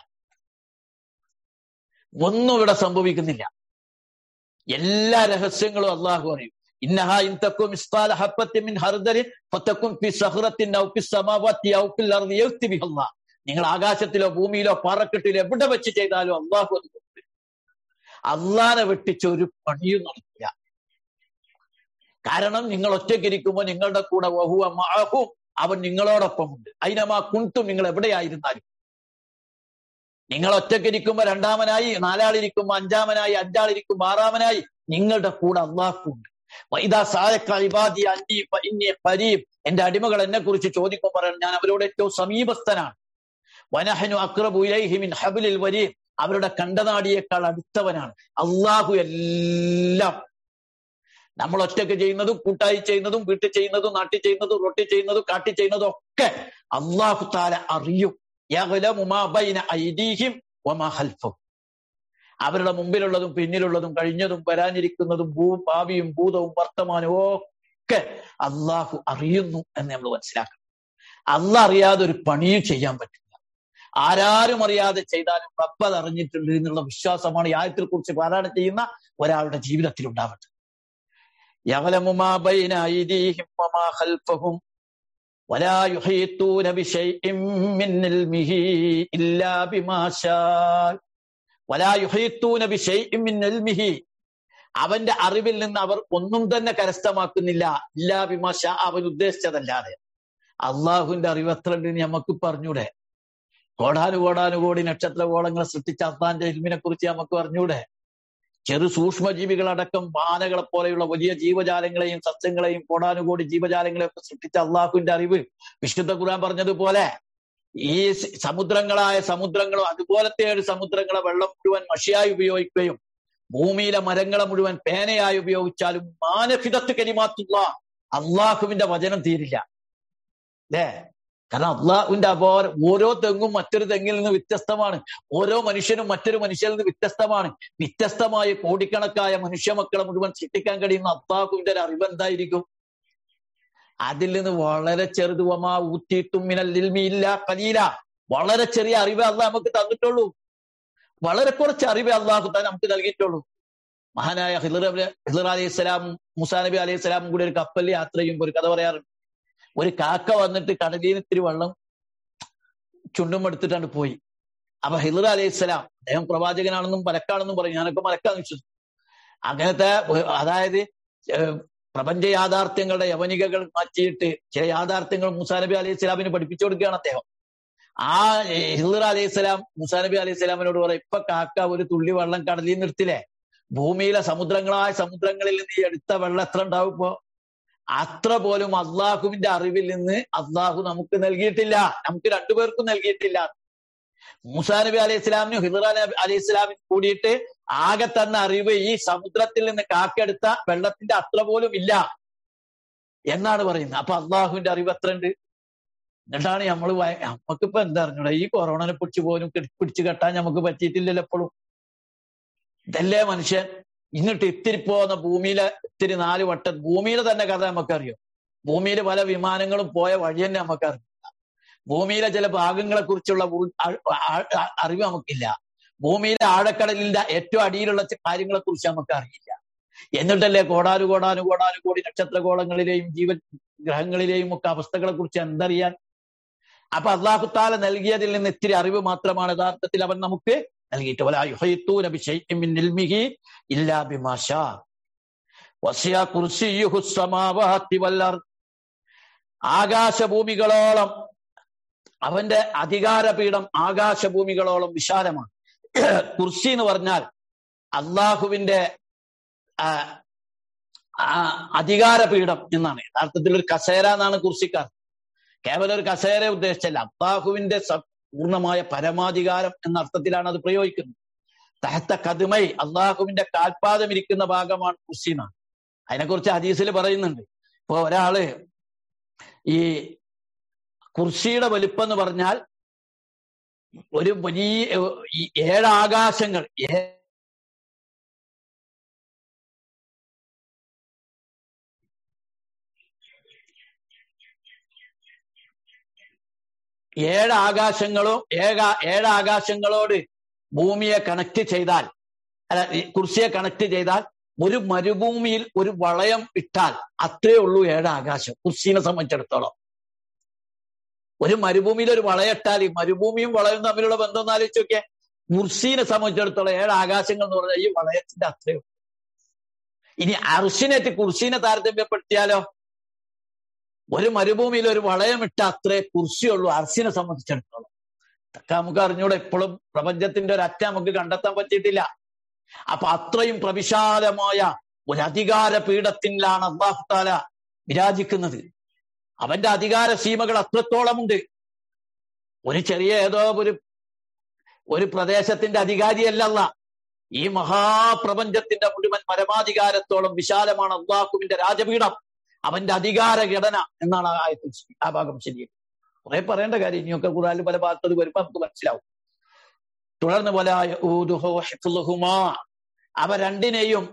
ഒന്നും ഇവിടെ സംഭവിക്കുന്നില്ല എല്ലാ രഹസ്യങ്ങളും അള്ളാഹു അറിയും ഇന്നഹാ ഇൻ തക്കും മിസ്കാല ഹബ്ബത്തിൻ മിൻ ഹർദരിൻ ഫതക്കും ഫി സഹ്റത്തിൻ ഔ ഫി സമാവാത്തി ഔ ഫിൽ അർദി യഗ്തി ബിഹല്ലാഹ് നിങ്ങൾ ആകാശത്തിലോ ഭൂമിയിലോ പാറക്കെട്ടിലോ എവിടെ വെച്ച് ചെയ്താലും അള്ളാഹു അത് കൊടുക്കും അള്ളാനെ വെട്ടിച്ച് ഒരു പണിയും നടക്കില്ല കാരണം നിങ്ങൾ ഒറ്റയ്ക്കിരിക്കുമ്പോൾ നിങ്ങളുടെ കൂടെ വഹുവ മഅഹും അവൻ നിങ്ങളോടൊപ്പമുണ്ട് അതിനമാ കുണ്ടും നിങ്ങൾ എവിടെയായിരുന്നാലും നിങ്ങൾ ഒറ്റയ്ക്കിരിക്കുമ്പോ രണ്ടാമനായി നാലാളിരിക്കുമ്പോ അഞ്ചാമനായി അഞ്ചാളിരിക്കുമ്പോ ആറാമനായി നിങ്ങളുടെ കൂടെ അള്ളാഹുണ്ട് ഇതാ സായക്ക ഇബാദി അന്നി ഇന്നി പരീം എന്റെ അടിമകൾ എന്നെ കുറിച്ച് ചോദിക്കുമ്പോൾ പറയാൻ ഞാൻ അവരോട് ഏറ്റവും സമീപസ്ഥനാണ് വനഹനു അക്രബു ഇലൈഹി മിൻ ഹബിലിൽ വരീം അവരുടെ കണ്ടനാടിയേക്കാൾ അടുത്തവനാണ് അള്ളാഹു എല്ലാം നമ്മൾ ഒറ്റയ്ക്ക് ചെയ്യുന്നതും കൂട്ടായി ചെയ്യുന്നതും വീട്ടിൽ ചെയ്യുന്നതും നാട്ടിൽ ചെയ്യുന്നതും റൊട്ടി ചെയ്യുന്നതും കാട്ടി ചെയ്യുന്നതും ഒക്കെ അള്ളാഹു താല അറിയും യഗ്ലമു മാ ബൈന ഐദീഹിം വമാ ഖൽഫഹും അവരുടെ മുമ്പിലുള്ളതും പിന്നിലുള്ളതും കഴിഞ്ഞതും വരാനിരിക്കുന്നതും ഭൂ ഭാവിയും ഭൂതവും വർത്തമാനവും ഒക്കെ അള്ളാഹു അറിയുന്നു എന്ന് നമ്മൾ മനസ്സിലാക്കണം അള്ളാഹ് അറിയാതെ ഒരു പണിയും ചെയ്യാൻ പറ്റില്ല ആരാരും അറിയാതെ ചെയ്താലും റബ്ബത് അറിഞ്ഞിട്ടുണ്ട് എന്നുള്ള വിശ്വാസമാണ് ഈ ആയത്തിൽ കുറിച്ച് പാരായണം ചെയ്യുന്ന ഒരാളുടെ ജീവിതത്തിൽ ഉണ്ടാവട്ടെ യവലമു മാ ബൈന ഐദീഹിം വമാ ഖൽഫഹും ولا يحيطون بشيء من علمه إلا بما شاء ولا يحيطون بشيء من علمه അവന്റെ അറിവിൽ നിന്ന് അവർ ഒന്നും തന്നെ കരസ്ഥമാക്കുന്നില്ല ഇല്ലാ ബിമാശ അവൻ ഉദ്ദേശിച്ചതല്ലാതെ അള്ളാഹുവിന്റെ അറിവ് എത്ര ഉണ്ട് നമുക്ക് പറഞ്ഞൂടെ കോടാനുകോടാനുകോടി നക്ഷത്ര ഗോളങ്ങളെ സൃഷ്ടിച്ച അള്ളാന്റെ ഇൽമിനെ കുറിച്ച് നമുക്ക് പറഞ്ഞൂടെ ചെറു സൂക്ഷ്മജീവികളടക്കം വാനകളെ പോലെയുള്ള വലിയ ജീവജാലങ്ങളെയും സസ്യങ്ങളെയും കോടാനുകോടി ജീവജാലങ്ങളെയും ഒക്കെ സൃഷ്ടിച്ച അള്ളാഹുവിന്റെ അറിവ് വിശുദ്ധ ഖുർആൻ പറഞ്ഞതുപോലെ ഈ സമുദ്രങ്ങളായ സമുദ്രങ്ങളും അതുപോലത്തെ ഒരു സമുദ്രങ്ങളെ വെള്ളം മുഴുവൻ മഷിയായി ഉപയോഗിക്കുകയും ഭൂമിയിലെ മരങ്ങളെ മുഴുവൻ പേനയായി ഉപയോഗിച്ചാലും മാനഫിതത്ത് കരിമാത്തുള്ള അള്ളാഹുവിന്റെ വചനം തീരില്ല അല്ലേ കാരണം അള്ളാഹുവിന്റെ അപോരം ഓരോ തെങ്ങും മറ്റൊരു തെങ്ങിൽ നിന്ന് വ്യത്യസ്തമാണ് ഓരോ മനുഷ്യനും മറ്റൊരു മനുഷ്യനിൽ നിന്ന് വ്യത്യസ്തമാണ് വ്യത്യസ്തമായ കോടിക്കണക്കായ മനുഷ്യ മക്കളെ മുഴുവൻ സൃഷ്ടിക്കാൻ കഴിയുന്ന അള്ളാഹുവിന്റെ ഒരു അറിവ് എന്തായിരിക്കും അതിൽ നിന്ന് വളരെ ചെറുത് വമാ ഊത്തിയിട്ടും മിനല്ലില്ല കലീല വളരെ ചെറിയ അറിവേ അള്ളാഹ് നമുക്ക് തന്നിട്ടുള്ളൂ വളരെ കുറച്ച് അറിവേ അള്ളാഹു താൻ നമുക്ക് നൽകിയിട്ടുള്ളൂ മഹാനായ ഹിലർ ഹിലർ അലൈഹി സ്വലാമും മുസാ നബി അലൈഹി സ്വലാമും കൂടി ഒരു കപ്പലിൽ യാത്ര ചെയ്യുമ്പോൾ ഒരു കഥ പറയാറുണ്ട് ഒരു കാക്ക വന്നിട്ട് കടലിൽ ഇത്തിരി വെള്ളം ചുണ്ടും എടുത്തിട്ടാണ് പോയി അപ്പൊ ഹിലർ അലൈഹി സ്വലാം അദ്ദേഹം പ്രവാചകനാണെന്നും മലക്കാണെന്നും പറയും ഞാനൊക്കെ മലക്കാന്ന് വിശ്വസിച്ചു അങ്ങനത്തെ അതായത് പ്രപഞ്ച യാഥാർത്ഥ്യങ്ങളുടെ യവനികകൾ മാറ്റിയിട്ട് ചില യാഥാർത്ഥ്യങ്ങൾ മുസാ നബി അലൈഹി സ്വലാമിന് പഠിപ്പിച്ചു കൊടുക്കുകയാണ് അദ്ദേഹം ആ ഹിദർ അലൈഹി സ്വലാം മുസാ നബി അലൈഹി സ്വലാമിനോട് പറയും ഇപ്പൊ കാക്ക ഒരു തുള്ളി വെള്ളം കടലിൽ നിർത്തില്ലേ ഭൂമിയിലെ സമുദ്രങ്ങളായ സമുദ്രങ്ങളിൽ നിന്ന് ഈ എടുത്ത വെള്ളം എത്ര ഉണ്ടാവും ഇപ്പോ അത്ര പോലും അള്ളാഹുവിന്റെ അറിവിൽ നിന്ന് അള്ളാഹു നമുക്ക് നൽകിയിട്ടില്ല നമുക്ക് രണ്ടുപേർക്കും നൽകിയിട്ടില്ല മൂസാ നബി അലൈഹി ഇസ്ലാമിനും ഹിദർ അലൈഹി ഇസ്ലാമിനും കൂടിയിട്ട് ആകെ തന്ന അറിവ് ഈ സമുദ്രത്തിൽ നിന്ന് കാക്കെടുത്ത വെള്ളത്തിന്റെ അത്ര പോലും ഇല്ല എന്നാണ് പറയുന്നത് അപ്പൊ അള്ളാഹുവിന്റെ അറിവ് എത്ര ഉണ്ട് എന്നിട്ടാണ് നമ്മൾ നമുക്കിപ്പോ എന്താ അറിഞ്ഞൂടാ ഈ കൊറോണനെ പിടിച്ചു പോലും പിടിച്ചു കെട്ടാൻ നമുക്ക് പറ്റിയിട്ടില്ലല്ലോ എപ്പോഴും ഇതല്ലേ മനുഷ്യൻ എന്നിട്ട് ഇത്തിരി പോകുന്ന ഭൂമിയിലെ ഇത്തിരി നാല് വട്ടം ഭൂമിയിലെ തന്നെ കഥ നമുക്കറിയോ ഭൂമിയിൽ പല വിമാനങ്ങളും പോയ വഴി തന്നെ നമുക്കറിയില്ല ഭൂമിയിലെ ചില ഭാഗങ്ങളെ കുറിച്ചുള്ള അറിവ് നമുക്കില്ല ഭൂമിയിലെ ആഴക്കടലിന്റെ ഏറ്റവും അടിയിലുള്ള കാര്യങ്ങളെ കുറിച്ച് നമുക്ക് അറിയില്ല എന്നിട്ടല്ലേ കോടാനു കോടാനു കോടാനു കോടി നക്ഷത്രഗോളങ്ങളിലെയും ജീവൻ ഗ്രഹങ്ങളിലെയും ഒക്കെ അവസ്ഥകളെ കുറിച്ച് എന്തറിയാൻ അപ്പൊ അള്ളാഹുത്താല നൽകിയതിൽ നിന്ന് ഇത്തിരി അറിവ് മാത്രമാണ് യഥാർത്ഥത്തിൽ അവൻ നമുക്ക് നൽകിയിട്ട് ആകാശഭൂമികളോളം അവന്റെ അധികാരപീഠം ആകാശഭൂമികളോളം വിശാലമാണ് കുർസി എന്ന് പറഞ്ഞാൽ അള്ളാഹുവിന്റെ അധികാരപീഠം എന്നാണ് യഥാർത്ഥത്തിൽ ഒരു കസേര എന്നാണ് കുർസിക്കാർ കേവലം ഒരു കസേര ഉദ്ദേശിച്ചല്ല അള്ളാഹുവിന്റെ പൂർണ്ണമായ പരമാധികാരം എന്ന അർത്ഥത്തിലാണ് അത് പ്രയോഗിക്കുന്നത് തഹത്ത കതുമൈ അള്ളാഹുവിന്റെ കാൽപാദം ഇരിക്കുന്ന ഭാഗമാണ് കുർസി എന്നാണ് അതിനെക്കുറിച്ച് ഹദീസിൽ പറയുന്നുണ്ട് ഇപ്പൊ ഒരാള് ഈ കുർസിയുടെ വലിപ്പം എന്ന് പറഞ്ഞാൽ ഒരു വലിയ ഏഴ് ആകാശങ്ങൾ ഏഴ് ആകാശങ്ങളോ ഏക ഏഴ് ആകാശങ്ങളോട് ഭൂമിയെ കണക്ട് ചെയ്താൽ അല്ല കുർസിയെ കണക്ട് ചെയ്താൽ ഒരു മരുഭൂമിയിൽ ഒരു വളയം ഇട്ടാൽ അത്രേ ഉള്ളൂ ഏഴ് ആകാശം കുർസീനെ സംബന്ധിച്ചിടത്തോളം ഒരു മരുഭൂമിയിൽ ഒരു വളയിട്ടാൽ ഈ മരുഭൂമിയും വളയും തമ്മിലുള്ള ബന്ധം എന്ന് ആലോചിച്ച് നോക്കിയേ കുർസീനെ സംബന്ധിച്ചിടത്തോളം ഏഴ് ആകാശങ്ങൾ എന്ന് പറഞ്ഞാൽ ഈ വളയത്തിന്റെ അത്രേ ഉള്ളൂ ഇനി അർഷിനെത്തി കുർസീനെ താരതമ്യപ്പെടുത്തിയാലോ ഒരു മരുഭൂമിയിൽ ഒരു വളയമിട്ട അത്രേ കുർസിയുള്ളൂ അർസിനെ സംബന്ധിച്ചിടത്തോളം ഇതൊക്കെ നമുക്ക് അറിഞ്ഞൂടെ ഇപ്പോഴും പ്രപഞ്ചത്തിന്റെ ഒരു അറ്റ നമുക്ക് കണ്ടെത്താൻ പറ്റിയിട്ടില്ല അപ്പൊ അത്രയും പ്രവിശാലമായ ഒരു അധികാര പീഠത്തിലാണ് അള്ളാഹുത്താല വിരാജിക്കുന്നത് അവന്റെ അധികാര സീമകൾ അത്രത്തോളമുണ്ട് ഒരു ചെറിയ ഏതോ ഒരു ഒരു പ്രദേശത്തിന്റെ അധികാരിയല്ല അല്ല ഈ മഹാപ്രപഞ്ചത്തിന്റെ മുഴുവൻ പരമാധികാരത്തോളം വിശാലമാണ് അള്ളാഹുവിന്റെ രാജപീഠം അവന്റെ അധികാര ഘടന എന്നാണ് ആ ആയത്തിൽ ആ ഭാഗം ശരി കുറെ പറയേണ്ട കാര്യം ഇനിയൊക്കെ ഖുറാനിൽ പല ഭാഗത്തത് വരുമ്പോ നമുക്ക് മനസ്സിലാവും തുടർന്ന് പോലെ അവ രണ്ടിനെയും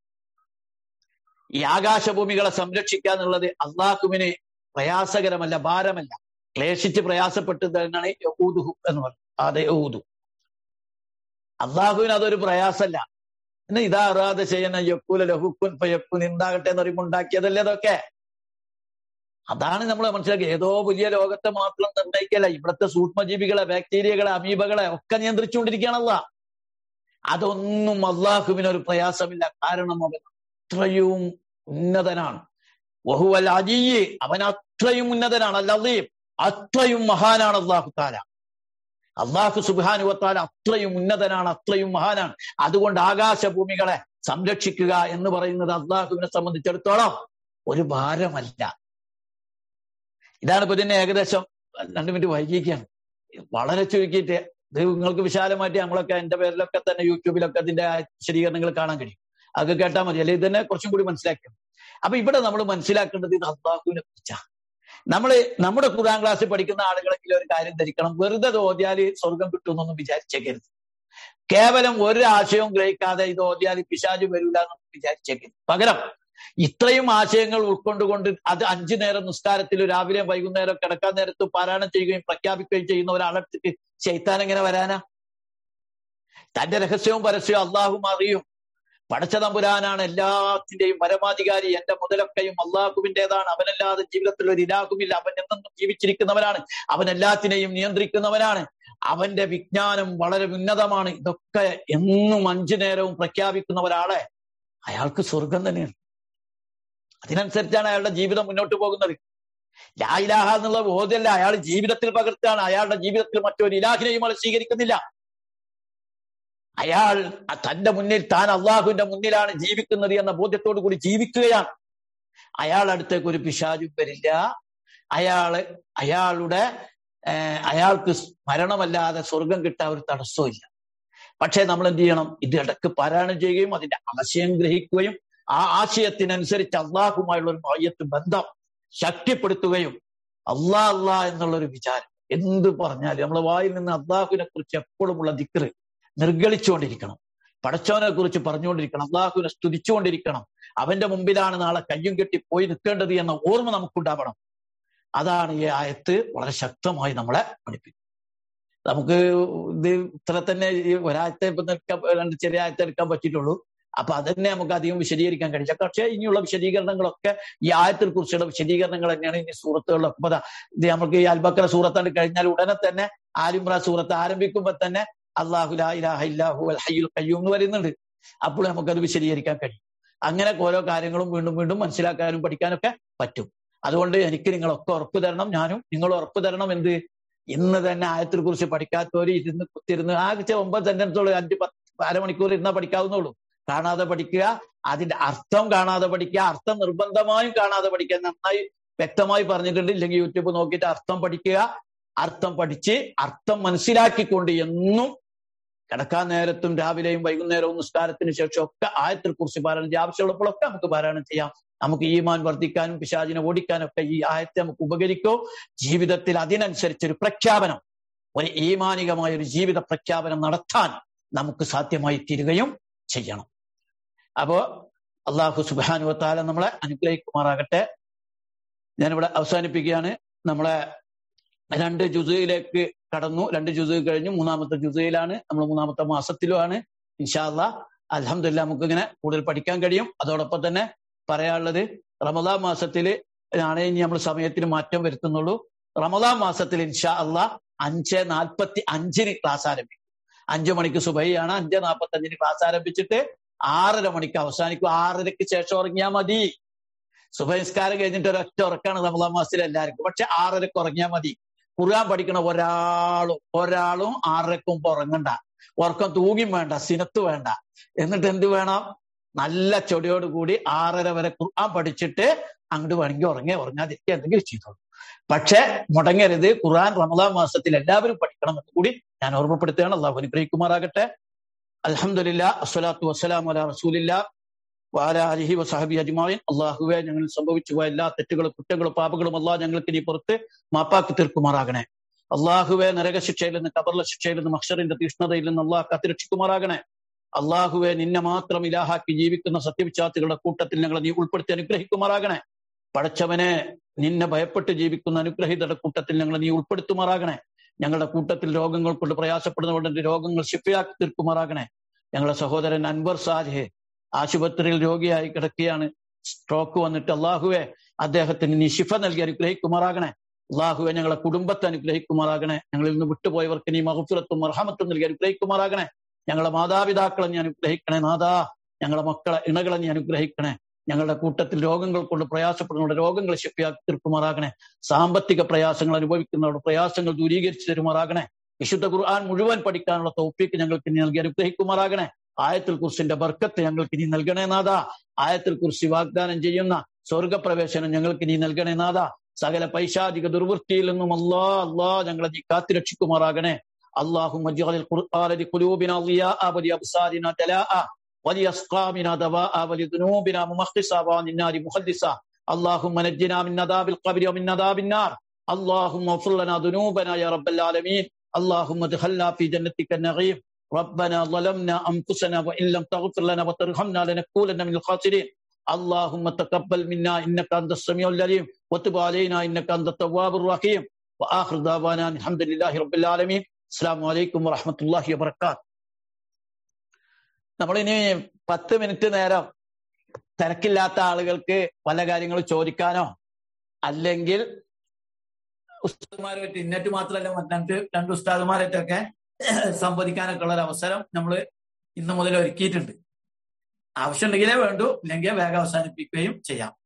ഈ ആകാശഭൂമികളെ സംരക്ഷിക്കുക എന്നുള്ളത് അള്ളാഹുവിന് പ്രയാസകരമല്ല ഭാരമല്ല ക്ലേശിച്ച് പ്രയാസപ്പെട്ടത് എന്നാണ് യഹൂദുഹു എന്ന് പറയുന്നത് അതെ യഹൂദു അള്ളാഹുവിന് അതൊരു പ്രയാസമല്ല പിന്നെ ഇതാ അറാതെ ചെയ്യുന്ന യക്കുല ലഹുക്കുൻ ഫയക്കുൻ ഉണ്ടാകട്ടെ എന്ന് പറയുമ്പോൾ ഉണ്ടാക്കിയതല്ലേ അതൊക്കെ അതാണ് നമ്മൾ മനസ്സിലാക്കി ഏതോ വലിയ ലോകത്തെ മാത്രം നിർണ്ണയിക്കല്ല ഇവിടുത്തെ സൂക്ഷ്മജീവികളെ ബാക്ടീരിയകളെ അമീബകളെ ഒക്കെ നിയന്ത്രിച്ചുകൊണ്ടിരിക്കുകയാണല്ല അതൊന്നും അള്ളാഹുവിന് ഒരു പ്രയാസമില്ല കാരണം അവൻ അത്രയും ഉന്നതനാണ് വഹുവൽ അജീയ് അവൻ അത്രയും ഉന്നതനാണ് അല്ലീം അത്രയും മഹാനാണ് അള്ളാഹു താല അള്ളാഹു സുബാനുവത്താൽ അത്രയും ഉന്നതനാണ് അത്രയും മഹാനാണ് അതുകൊണ്ട് ആകാശഭൂമികളെ സംരക്ഷിക്കുക എന്ന് പറയുന്നത് അള്ളാഹുവിനെ സംബന്ധിച്ചിടത്തോളം ഒരു ഭാരമല്ല ഇതാണ് ഇപ്പൊ ഇതിനെ ഏകദേശം രണ്ടു മിനിറ്റ് വൈകിക്കുകയാണ് വളരെ ചുരുക്കിയിട്ട് ഇത് നിങ്ങൾക്ക് വിശാലമായിട്ട് ഞങ്ങളൊക്കെ എന്റെ പേരിലൊക്കെ തന്നെ യൂട്യൂബിലൊക്കെ അതിന്റെ വിശദീകരണങ്ങൾ കാണാൻ കഴിയും അതൊക്കെ കേട്ടാൽ മതി അല്ലെങ്കിൽ ഇതിനെ കുറച്ചും കൂടി മനസ്സിലാക്കണം അപ്പൊ ഇവിടെ നമ്മൾ മനസ്സിലാക്കേണ്ടത് ഇത് അള്ളാഹുവിനെ കുറിച്ചാണ് നമ്മൾ നമ്മുടെ ഖുർആൻ ക്ലാസ്സിൽ പഠിക്കുന്ന ആളുകളെങ്കിലും ഒരു കാര്യം ധരിക്കണം വെറുതെ ഓതിയാല് സ്വർഗം കിട്ടുമെന്നൊന്നും വിചാരിച്ചേക്കരുത് കേവലം ഒരു ആശയവും ഗ്രഹിക്കാതെ ഇത് ഓതിയാൽ പിശാജ് വരില്ല എന്നൊന്നും വിചാരിച്ചേക്കരുത് പകരം ഇത്രയും ആശയങ്ങൾ ഉൾക്കൊണ്ടുകൊണ്ട് അത് അഞ്ചു നേരം നിസ്കാരത്തിൽ രാവിലെ വൈകുന്നേരം കിടക്കാൻ നേരത്ത് പാരായണം ചെയ്യുകയും പ്രഖ്യാപിക്കുകയും ചെയ്യുന്ന ഒരാളെടുത്തിട്ട് ശൈത്താൻ എങ്ങനെ വരാനാ തന്റെ രഹസ്യവും പരസ്യവും അള്ളാഹും അറിയും പടച്ച തമ്പുരാനാണ് എല്ലാത്തിന്റെയും പരമാധികാരി എന്റെ മുതലൊക്കെയും അള്ളാഹുവിൻ്റെതാണ് അവനല്ലാതെ ജീവിതത്തിൽ ഒരു ഇലാഹുമില്ല അവൻ എന്നും ജീവിച്ചിരിക്കുന്നവനാണ് അവൻ എല്ലാത്തിനെയും നിയന്ത്രിക്കുന്നവനാണ് അവന്റെ വിജ്ഞാനം വളരെ ഉന്നതമാണ് ഇതൊക്കെ എന്നും അഞ്ചു നേരവും പ്രഖ്യാപിക്കുന്ന ഒരാളെ അയാൾക്ക് സ്വർഗം തന്നെയാണ് അതിനനുസരിച്ചാണ് അയാളുടെ ജീവിതം മുന്നോട്ട് പോകുന്നത് ലായിലാഹ എന്നുള്ള ബോധ്യമല്ല അയാൾ ജീവിതത്തിൽ പകർത്താണ് അയാളുടെ ജീവിതത്തിൽ മറ്റൊരു ഇലാഹിനെയും അയാൾ സ്വീകരിക്കുന്നില്ല അയാൾ തന്റെ മുന്നിൽ താൻ അള്ളാഹുവിന്റെ മുന്നിലാണ് ജീവിക്കുന്നത് എന്ന ബോധ്യത്തോടു കൂടി ജീവിക്കുകയാണ് അയാൾ അടുത്തേക്ക് ഒരു പിശാചും വരില്ല അയാള് അയാളുടെ അയാൾക്ക് മരണമല്ലാതെ സ്വർഗം കിട്ടാൻ ഒരു തടസ്സവും ഇല്ല പക്ഷേ നമ്മൾ എന്ത് ചെയ്യണം ഇത് ഇടക്ക് പാരായണം ചെയ്യുകയും അതിന്റെ ആശയം ഗ്രഹിക്കുകയും ആ ആശയത്തിനനുസരിച്ച് അള്ളാഹുമായുള്ള ഒരു മയ്യത്ത് ബന്ധം ശക്തിപ്പെടുത്തുകയും അള്ളാ അള്ളാ എന്നുള്ള ഒരു വിചാരം എന്ത് പറഞ്ഞാലും നമ്മളെ വായിൽ നിന്ന് അള്ളാഹുവിനെ കുറിച്ച് എപ്പോഴുമുള്ള ദിക്കറ് നിർഗളിച്ചുകൊണ്ടിരിക്കണം പടച്ചവനെ കുറിച്ച് പറഞ്ഞുകൊണ്ടിരിക്കണം അള്ളാഹുവിനെ സ്തുതിച്ചുകൊണ്ടിരിക്കണം അവന്റെ മുമ്പിലാണ് നാളെ കയ്യും കെട്ടി പോയി നിൽക്കേണ്ടത് എന്ന ഓർമ്മ നമുക്കുണ്ടാവണം അതാണ് ഈ ആയത്ത് വളരെ ശക്തമായി നമ്മളെ പഠിപ്പിക്കുന്നത് നമുക്ക് ഇത് ഇത്ര തന്നെ ഈ ഒരാഴ്ച ഇപ്പൊ നിൽക്കാൻ രണ്ട് ചെറിയ ആഴ്ച എടുക്കാൻ പറ്റിയിട്ടുള്ളൂ അപ്പൊ അതന്നെ നമുക്ക് അധികം വിശദീകരിക്കാൻ കഴിയില്ല പക്ഷേ ഇനിയുള്ള വിശദീകരണങ്ങളൊക്കെ ഈ ആയത്തിനെ കുറിച്ചുള്ള വിശദീകരണങ്ങൾ തന്നെയാണ് ഇനി സൂറത്തുകളിലൊക്കെ അപ്പൊ ഇത് നമുക്ക് ഈ അൽബക്കറ സൂറത്താണ്ട് കഴിഞ്ഞാൽ ഉടനെ തന്നെ ആലിമ്ര സൂറത്ത് ആരംഭിക്കുമ്പോൾ തന്നെ അള്ളാഹു ഇല്ലാഹു അൽ ഹയ്യുൽ കയ്യൂം എന്ന് പറയുന്നുണ്ട് അപ്പോൾ നമുക്കത് വിശദീകരിക്കാൻ കഴിയും അങ്ങനെ ഓരോ കാര്യങ്ങളും വീണ്ടും വീണ്ടും മനസ്സിലാക്കാനും പഠിക്കാനൊക്കെ പറ്റും അതുകൊണ്ട് എനിക്ക് നിങ്ങളൊക്കെ ഉറപ്പ് തരണം ഞാനും നിങ്ങൾ ഉറപ്പ് തരണം എന്ത് ഇന്ന് തന്നെ ആയത്തിനെ കുറിച്ച് പഠിക്കാത്തവര് ഇരുന്ന് കുത്തിരുന്ന് ആഴ്ച ഒമ്പത് സെന്റൻസോളൂ അഞ്ച് പത്ത് അരമണിക്കൂർ ഇരുന്നാൽ പഠിക്കാവുന്നുള്ളൂ കാണാതെ പഠിക്കുക അതിന്റെ അർത്ഥം കാണാതെ പഠിക്കുക അർത്ഥം നിർബന്ധമായും കാണാതെ പഠിക്കുക നന്നായി വ്യക്തമായി പറഞ്ഞിട്ടുണ്ട് ഇല്ലെങ്കിൽ യൂട്യൂബ് നോക്കിയിട്ട് അർത്ഥം പഠിക്കുക അർത്ഥം പഠിച്ച് അർത്ഥം മനസ്സിലാക്കിക്കൊണ്ട് എന്നും കിടക്കാൻ നേരത്തും രാവിലെയും വൈകുന്നേരവും നിസ്കാരത്തിന് ശേഷം ഒക്കെ ആയത്തിൽ കുറിച്ച് പാരായണം ആവശ്യമുള്ളപ്പോഴൊക്കെ നമുക്ക് പാരായണം ചെയ്യാം നമുക്ക് ഈമാൻ വർദ്ധിക്കാനും പിശാചിനെ ഓടിക്കാനും ഒക്കെ ഈ ആയത്തെ നമുക്ക് ഉപകരിക്കോ ജീവിതത്തിൽ അതിനനുസരിച്ച് ഒരു പ്രഖ്യാപനം ഒരു ഈമാനികമായ ഒരു ജീവിത പ്രഖ്യാപനം നടത്താൻ നമുക്ക് സാധ്യമായി തീരുകയും ചെയ്യണം അപ്പോ അള്ളാഹു സുബാനുവത്താല നമ്മളെ അനുഗ്രഹിക്കുമാറാകട്ടെ ഞാനിവിടെ അവസാനിപ്പിക്കുകയാണ് നമ്മളെ രണ്ട് ജുസയിലേക്ക് കടന്നു രണ്ട് ജുസു കഴിഞ്ഞു മൂന്നാമത്തെ ജുസയിലാണ് നമ്മൾ മൂന്നാമത്തെ മാസത്തിലുമാണ് ഇൻഷാല്ല അലഹമില്ല നമുക്ക് ഇങ്ങനെ കൂടുതൽ പഠിക്കാൻ കഴിയും അതോടൊപ്പം തന്നെ പറയാനുള്ളത് റമദാൻ മാസത്തിൽ ആണ് ഇനി നമ്മൾ സമയത്തിന് മാറ്റം വരുത്തുന്നുള്ളൂ റമദാൻ മാസത്തിൽ ഇൻഷാ അല്ല അഞ്ച് നാൽപ്പത്തി അഞ്ചിന് ക്ലാസ് ആരംഭിക്കും അഞ്ചു മണിക്ക് സുബൈയാണ് അഞ്ച് നാൽപ്പത്തി അഞ്ചിന് ക്ലാസ് ആരംഭിച്ചിട്ട് ആറര മണിക്ക് അവസാനിക്കും ആറരയ്ക്ക് ശേഷം ഉറങ്ങിയാൽ മതി സുബഹിസ്കാരം കഴിഞ്ഞിട്ട് ഒരൊറ്റ ഉറക്കാണ് റമദാൻ മാസത്തിൽ എല്ലാവർക്കും പക്ഷെ ആറരക്ക് ഉറങ്ങിയാൽ മതി ഖുർആൻ പഠിക്കണ ഒരാളും ഒരാളും ആറരക്ക് മുമ്പ് ഉറങ്ങണ്ട ഉറക്കം തൂകിയും വേണ്ട സിനത്ത് വേണ്ട എന്നിട്ട് എന്ത് വേണം നല്ല ചൊടിയോട് കൂടി ആറര വരെ ഖുർആൻ പഠിച്ചിട്ട് അങ്ങോട്ട് വേണമെങ്കിൽ ഉറങ്ങേ ഉറങ്ങാതിരിക്കുക എന്തെങ്കിലും ചെയ്തോളൂ പക്ഷെ മുടങ്ങരുത് ഖുർആൻ റമദാൻ മാസത്തിൽ എല്ലാവരും പഠിക്കണം എന്ന് കൂടി ഞാൻ ഓർമ്മപ്പെടുത്തുകയാണ് അള്ളാഹു അനുഗ്രഹിക്കുമാറാകട്ടെ അലഹമില്ല അസ്വലാത്തു വസ്സലാം അല റസൂലില്ല വാല അലിഹി വസാഹബി അജ്മാവിൻ അള്ളാഹുവെ ഞങ്ങൾ സംഭവിച്ചു പോയ എല്ലാ തെറ്റുകളും കുറ്റങ്ങളും പാപങ്ങളും അള്ളാഹ് ഞങ്ങൾക്ക് നീ പുറത്ത് മാപ്പാക്കി തീർക്കുമാറാകണേ അള്ളാഹുവെ നരകശിക്ഷയിൽ നിന്ന് കബർല ശിക്ഷയിൽ നിന്ന് മക്ഷറിന്റെ തീഷ്ണതയിൽ നിന്ന് അള്ളാഹ് കാത്തിരക്ഷിക്കുമാറാകണേ അള്ളാഹുവെ നിന്നെ മാത്രം ഇലാഹാക്കി ജീവിക്കുന്ന സത്യവിശ്വാസികളുടെ കൂട്ടത്തിൽ ഞങ്ങളെ നീ ഉൾപ്പെടുത്തി അനുഗ്രഹിക്കുമാറാകണേ പടച്ചവനെ നിന്നെ ഭയപ്പെട്ട് ജീവിക്കുന്ന അനുഗ്രഹീതരുടെ കൂട്ടത്തിൽ ഞങ്ങളെ നീ ഉൾപ്പെടുത്തുമാറാകണേ ഞങ്ങളുടെ കൂട്ടത്തിൽ രോഗങ്ങൾ കൊണ്ട് പ്രയാസപ്പെടുന്നവരുടെ രോഗങ്ങൾ ശിഫയാക്കി തീർക്കുമാറാകണേ ഞങ്ങളുടെ സഹോദരൻ അൻവർ സാജെ ആശുപത്രിയിൽ രോഗിയായി കിടക്കുകയാണ് സ്ട്രോക്ക് വന്നിട്ട് അള്ളാഹുവെ അദ്ദേഹത്തിന് നീ ശിഫ നൽകി അനുഗ്രഹിക്കുമാറാകണേ അള്ളാഹുവെ ഞങ്ങളെ കുടുംബത്തെ അനുഗ്രഹിക്കുമാറാകണേ ഞങ്ങളിൽ നിന്ന് വിട്ടുപോയവർക്ക് നീ മഹഫുറത്തും മർഹമത്തും നൽകി അനുഗ്രഹിക്കുമാറാകണേ ഞങ്ങളെ മാതാപിതാക്കളെ നീ അനുഗ്രഹിക്കണേ നാഥാ ഞങ്ങളെ മക്കളെ ഇണകളെ നീ അനുഗ്രഹിക്കണേ ഞങ്ങളുടെ കൂട്ടത്തിൽ രോഗങ്ങൾ കൊണ്ട് പ്രയാസപ്പെടുന്നവരുടെ രോഗങ്ങൾ ശക്തിയാക്കി തീർക്കുമാറാകണേ സാമ്പത്തിക പ്രയാസങ്ങൾ അനുഭവിക്കുന്നവരുടെ പ്രയാസങ്ങൾ ദൂരീകരിച്ചു തരുമാറാകണേ വിശുദ്ധ ഖുർആൻ മുഴുവൻ പഠിക്കാനുള്ള തോപ്പിക്ക് ഞങ്ങൾക്ക് നീ നൽകി അനുഗ്രഹിക്കുമാറാകണേ ആയത്തിൽ കുർസിന്റെ ബർക്കത്ത് ഞങ്ങൾക്ക് നീ നൽകണേ നാഥ ആയത്തിൽ കുർസി വാഗ്ദാനം ചെയ്യുന്ന സ്വർഗപ്രവേശനം ഞങ്ങൾക്ക് നീ നൽകണേ നാഥ സകല പൈശാചിക ദുർവൃത്തിയിൽ നിന്നും അല്ലാ അല്ലാ ഞങ്ങളെ നീ കാത്തിരക്ഷിക്കുമാറാകണേ اللهم اجعل القرآن لقلوبنا ضياء ولأبصارنا جلاء ولأسقامنا دواء ولذنوبنا ممخصا وعن النار مخلصا اللهم نجنا من عذاب القبر ومن عذاب النار اللهم اغفر لنا ذنوبنا يا رب العالمين اللهم ادخلنا في جنتك النعيم ربنا ظلمنا انفسنا وان لم تغفر لنا وترحمنا لنكونن من الخاسرين اللهم تقبل منا انك انت السميع العليم وتب علينا انك انت التواب الرحيم واخر دعوانا الحمد لله رب العالمين അസ്സാം വലൈക്കും വറഹമത്തല്ലാഹി വബർക്കാത്ത് നമ്മളിനി പത്ത് മിനിറ്റ് നേരം തിരക്കില്ലാത്ത ആളുകൾക്ക് പല കാര്യങ്ങളും ചോദിക്കാനോ അല്ലെങ്കിൽ ഉസ്താദുമാരുമായിട്ട് ഇന്നറ്റ് മാത്രമല്ല മറ്റു രണ്ട് ഉസ്താദുമാരായിട്ടൊക്കെ സംവദിക്കാനൊക്കെ ഉള്ള ഒരു അവസരം നമ്മൾ ഇന്ന് മുതൽ ഒരുക്കിയിട്ടുണ്ട് ആവശ്യമുണ്ടെങ്കിലേ വേണ്ടൂ ഇല്ലെങ്കിൽ വേഗം അവസാനിപ്പിക്കുകയും ചെയ്യാം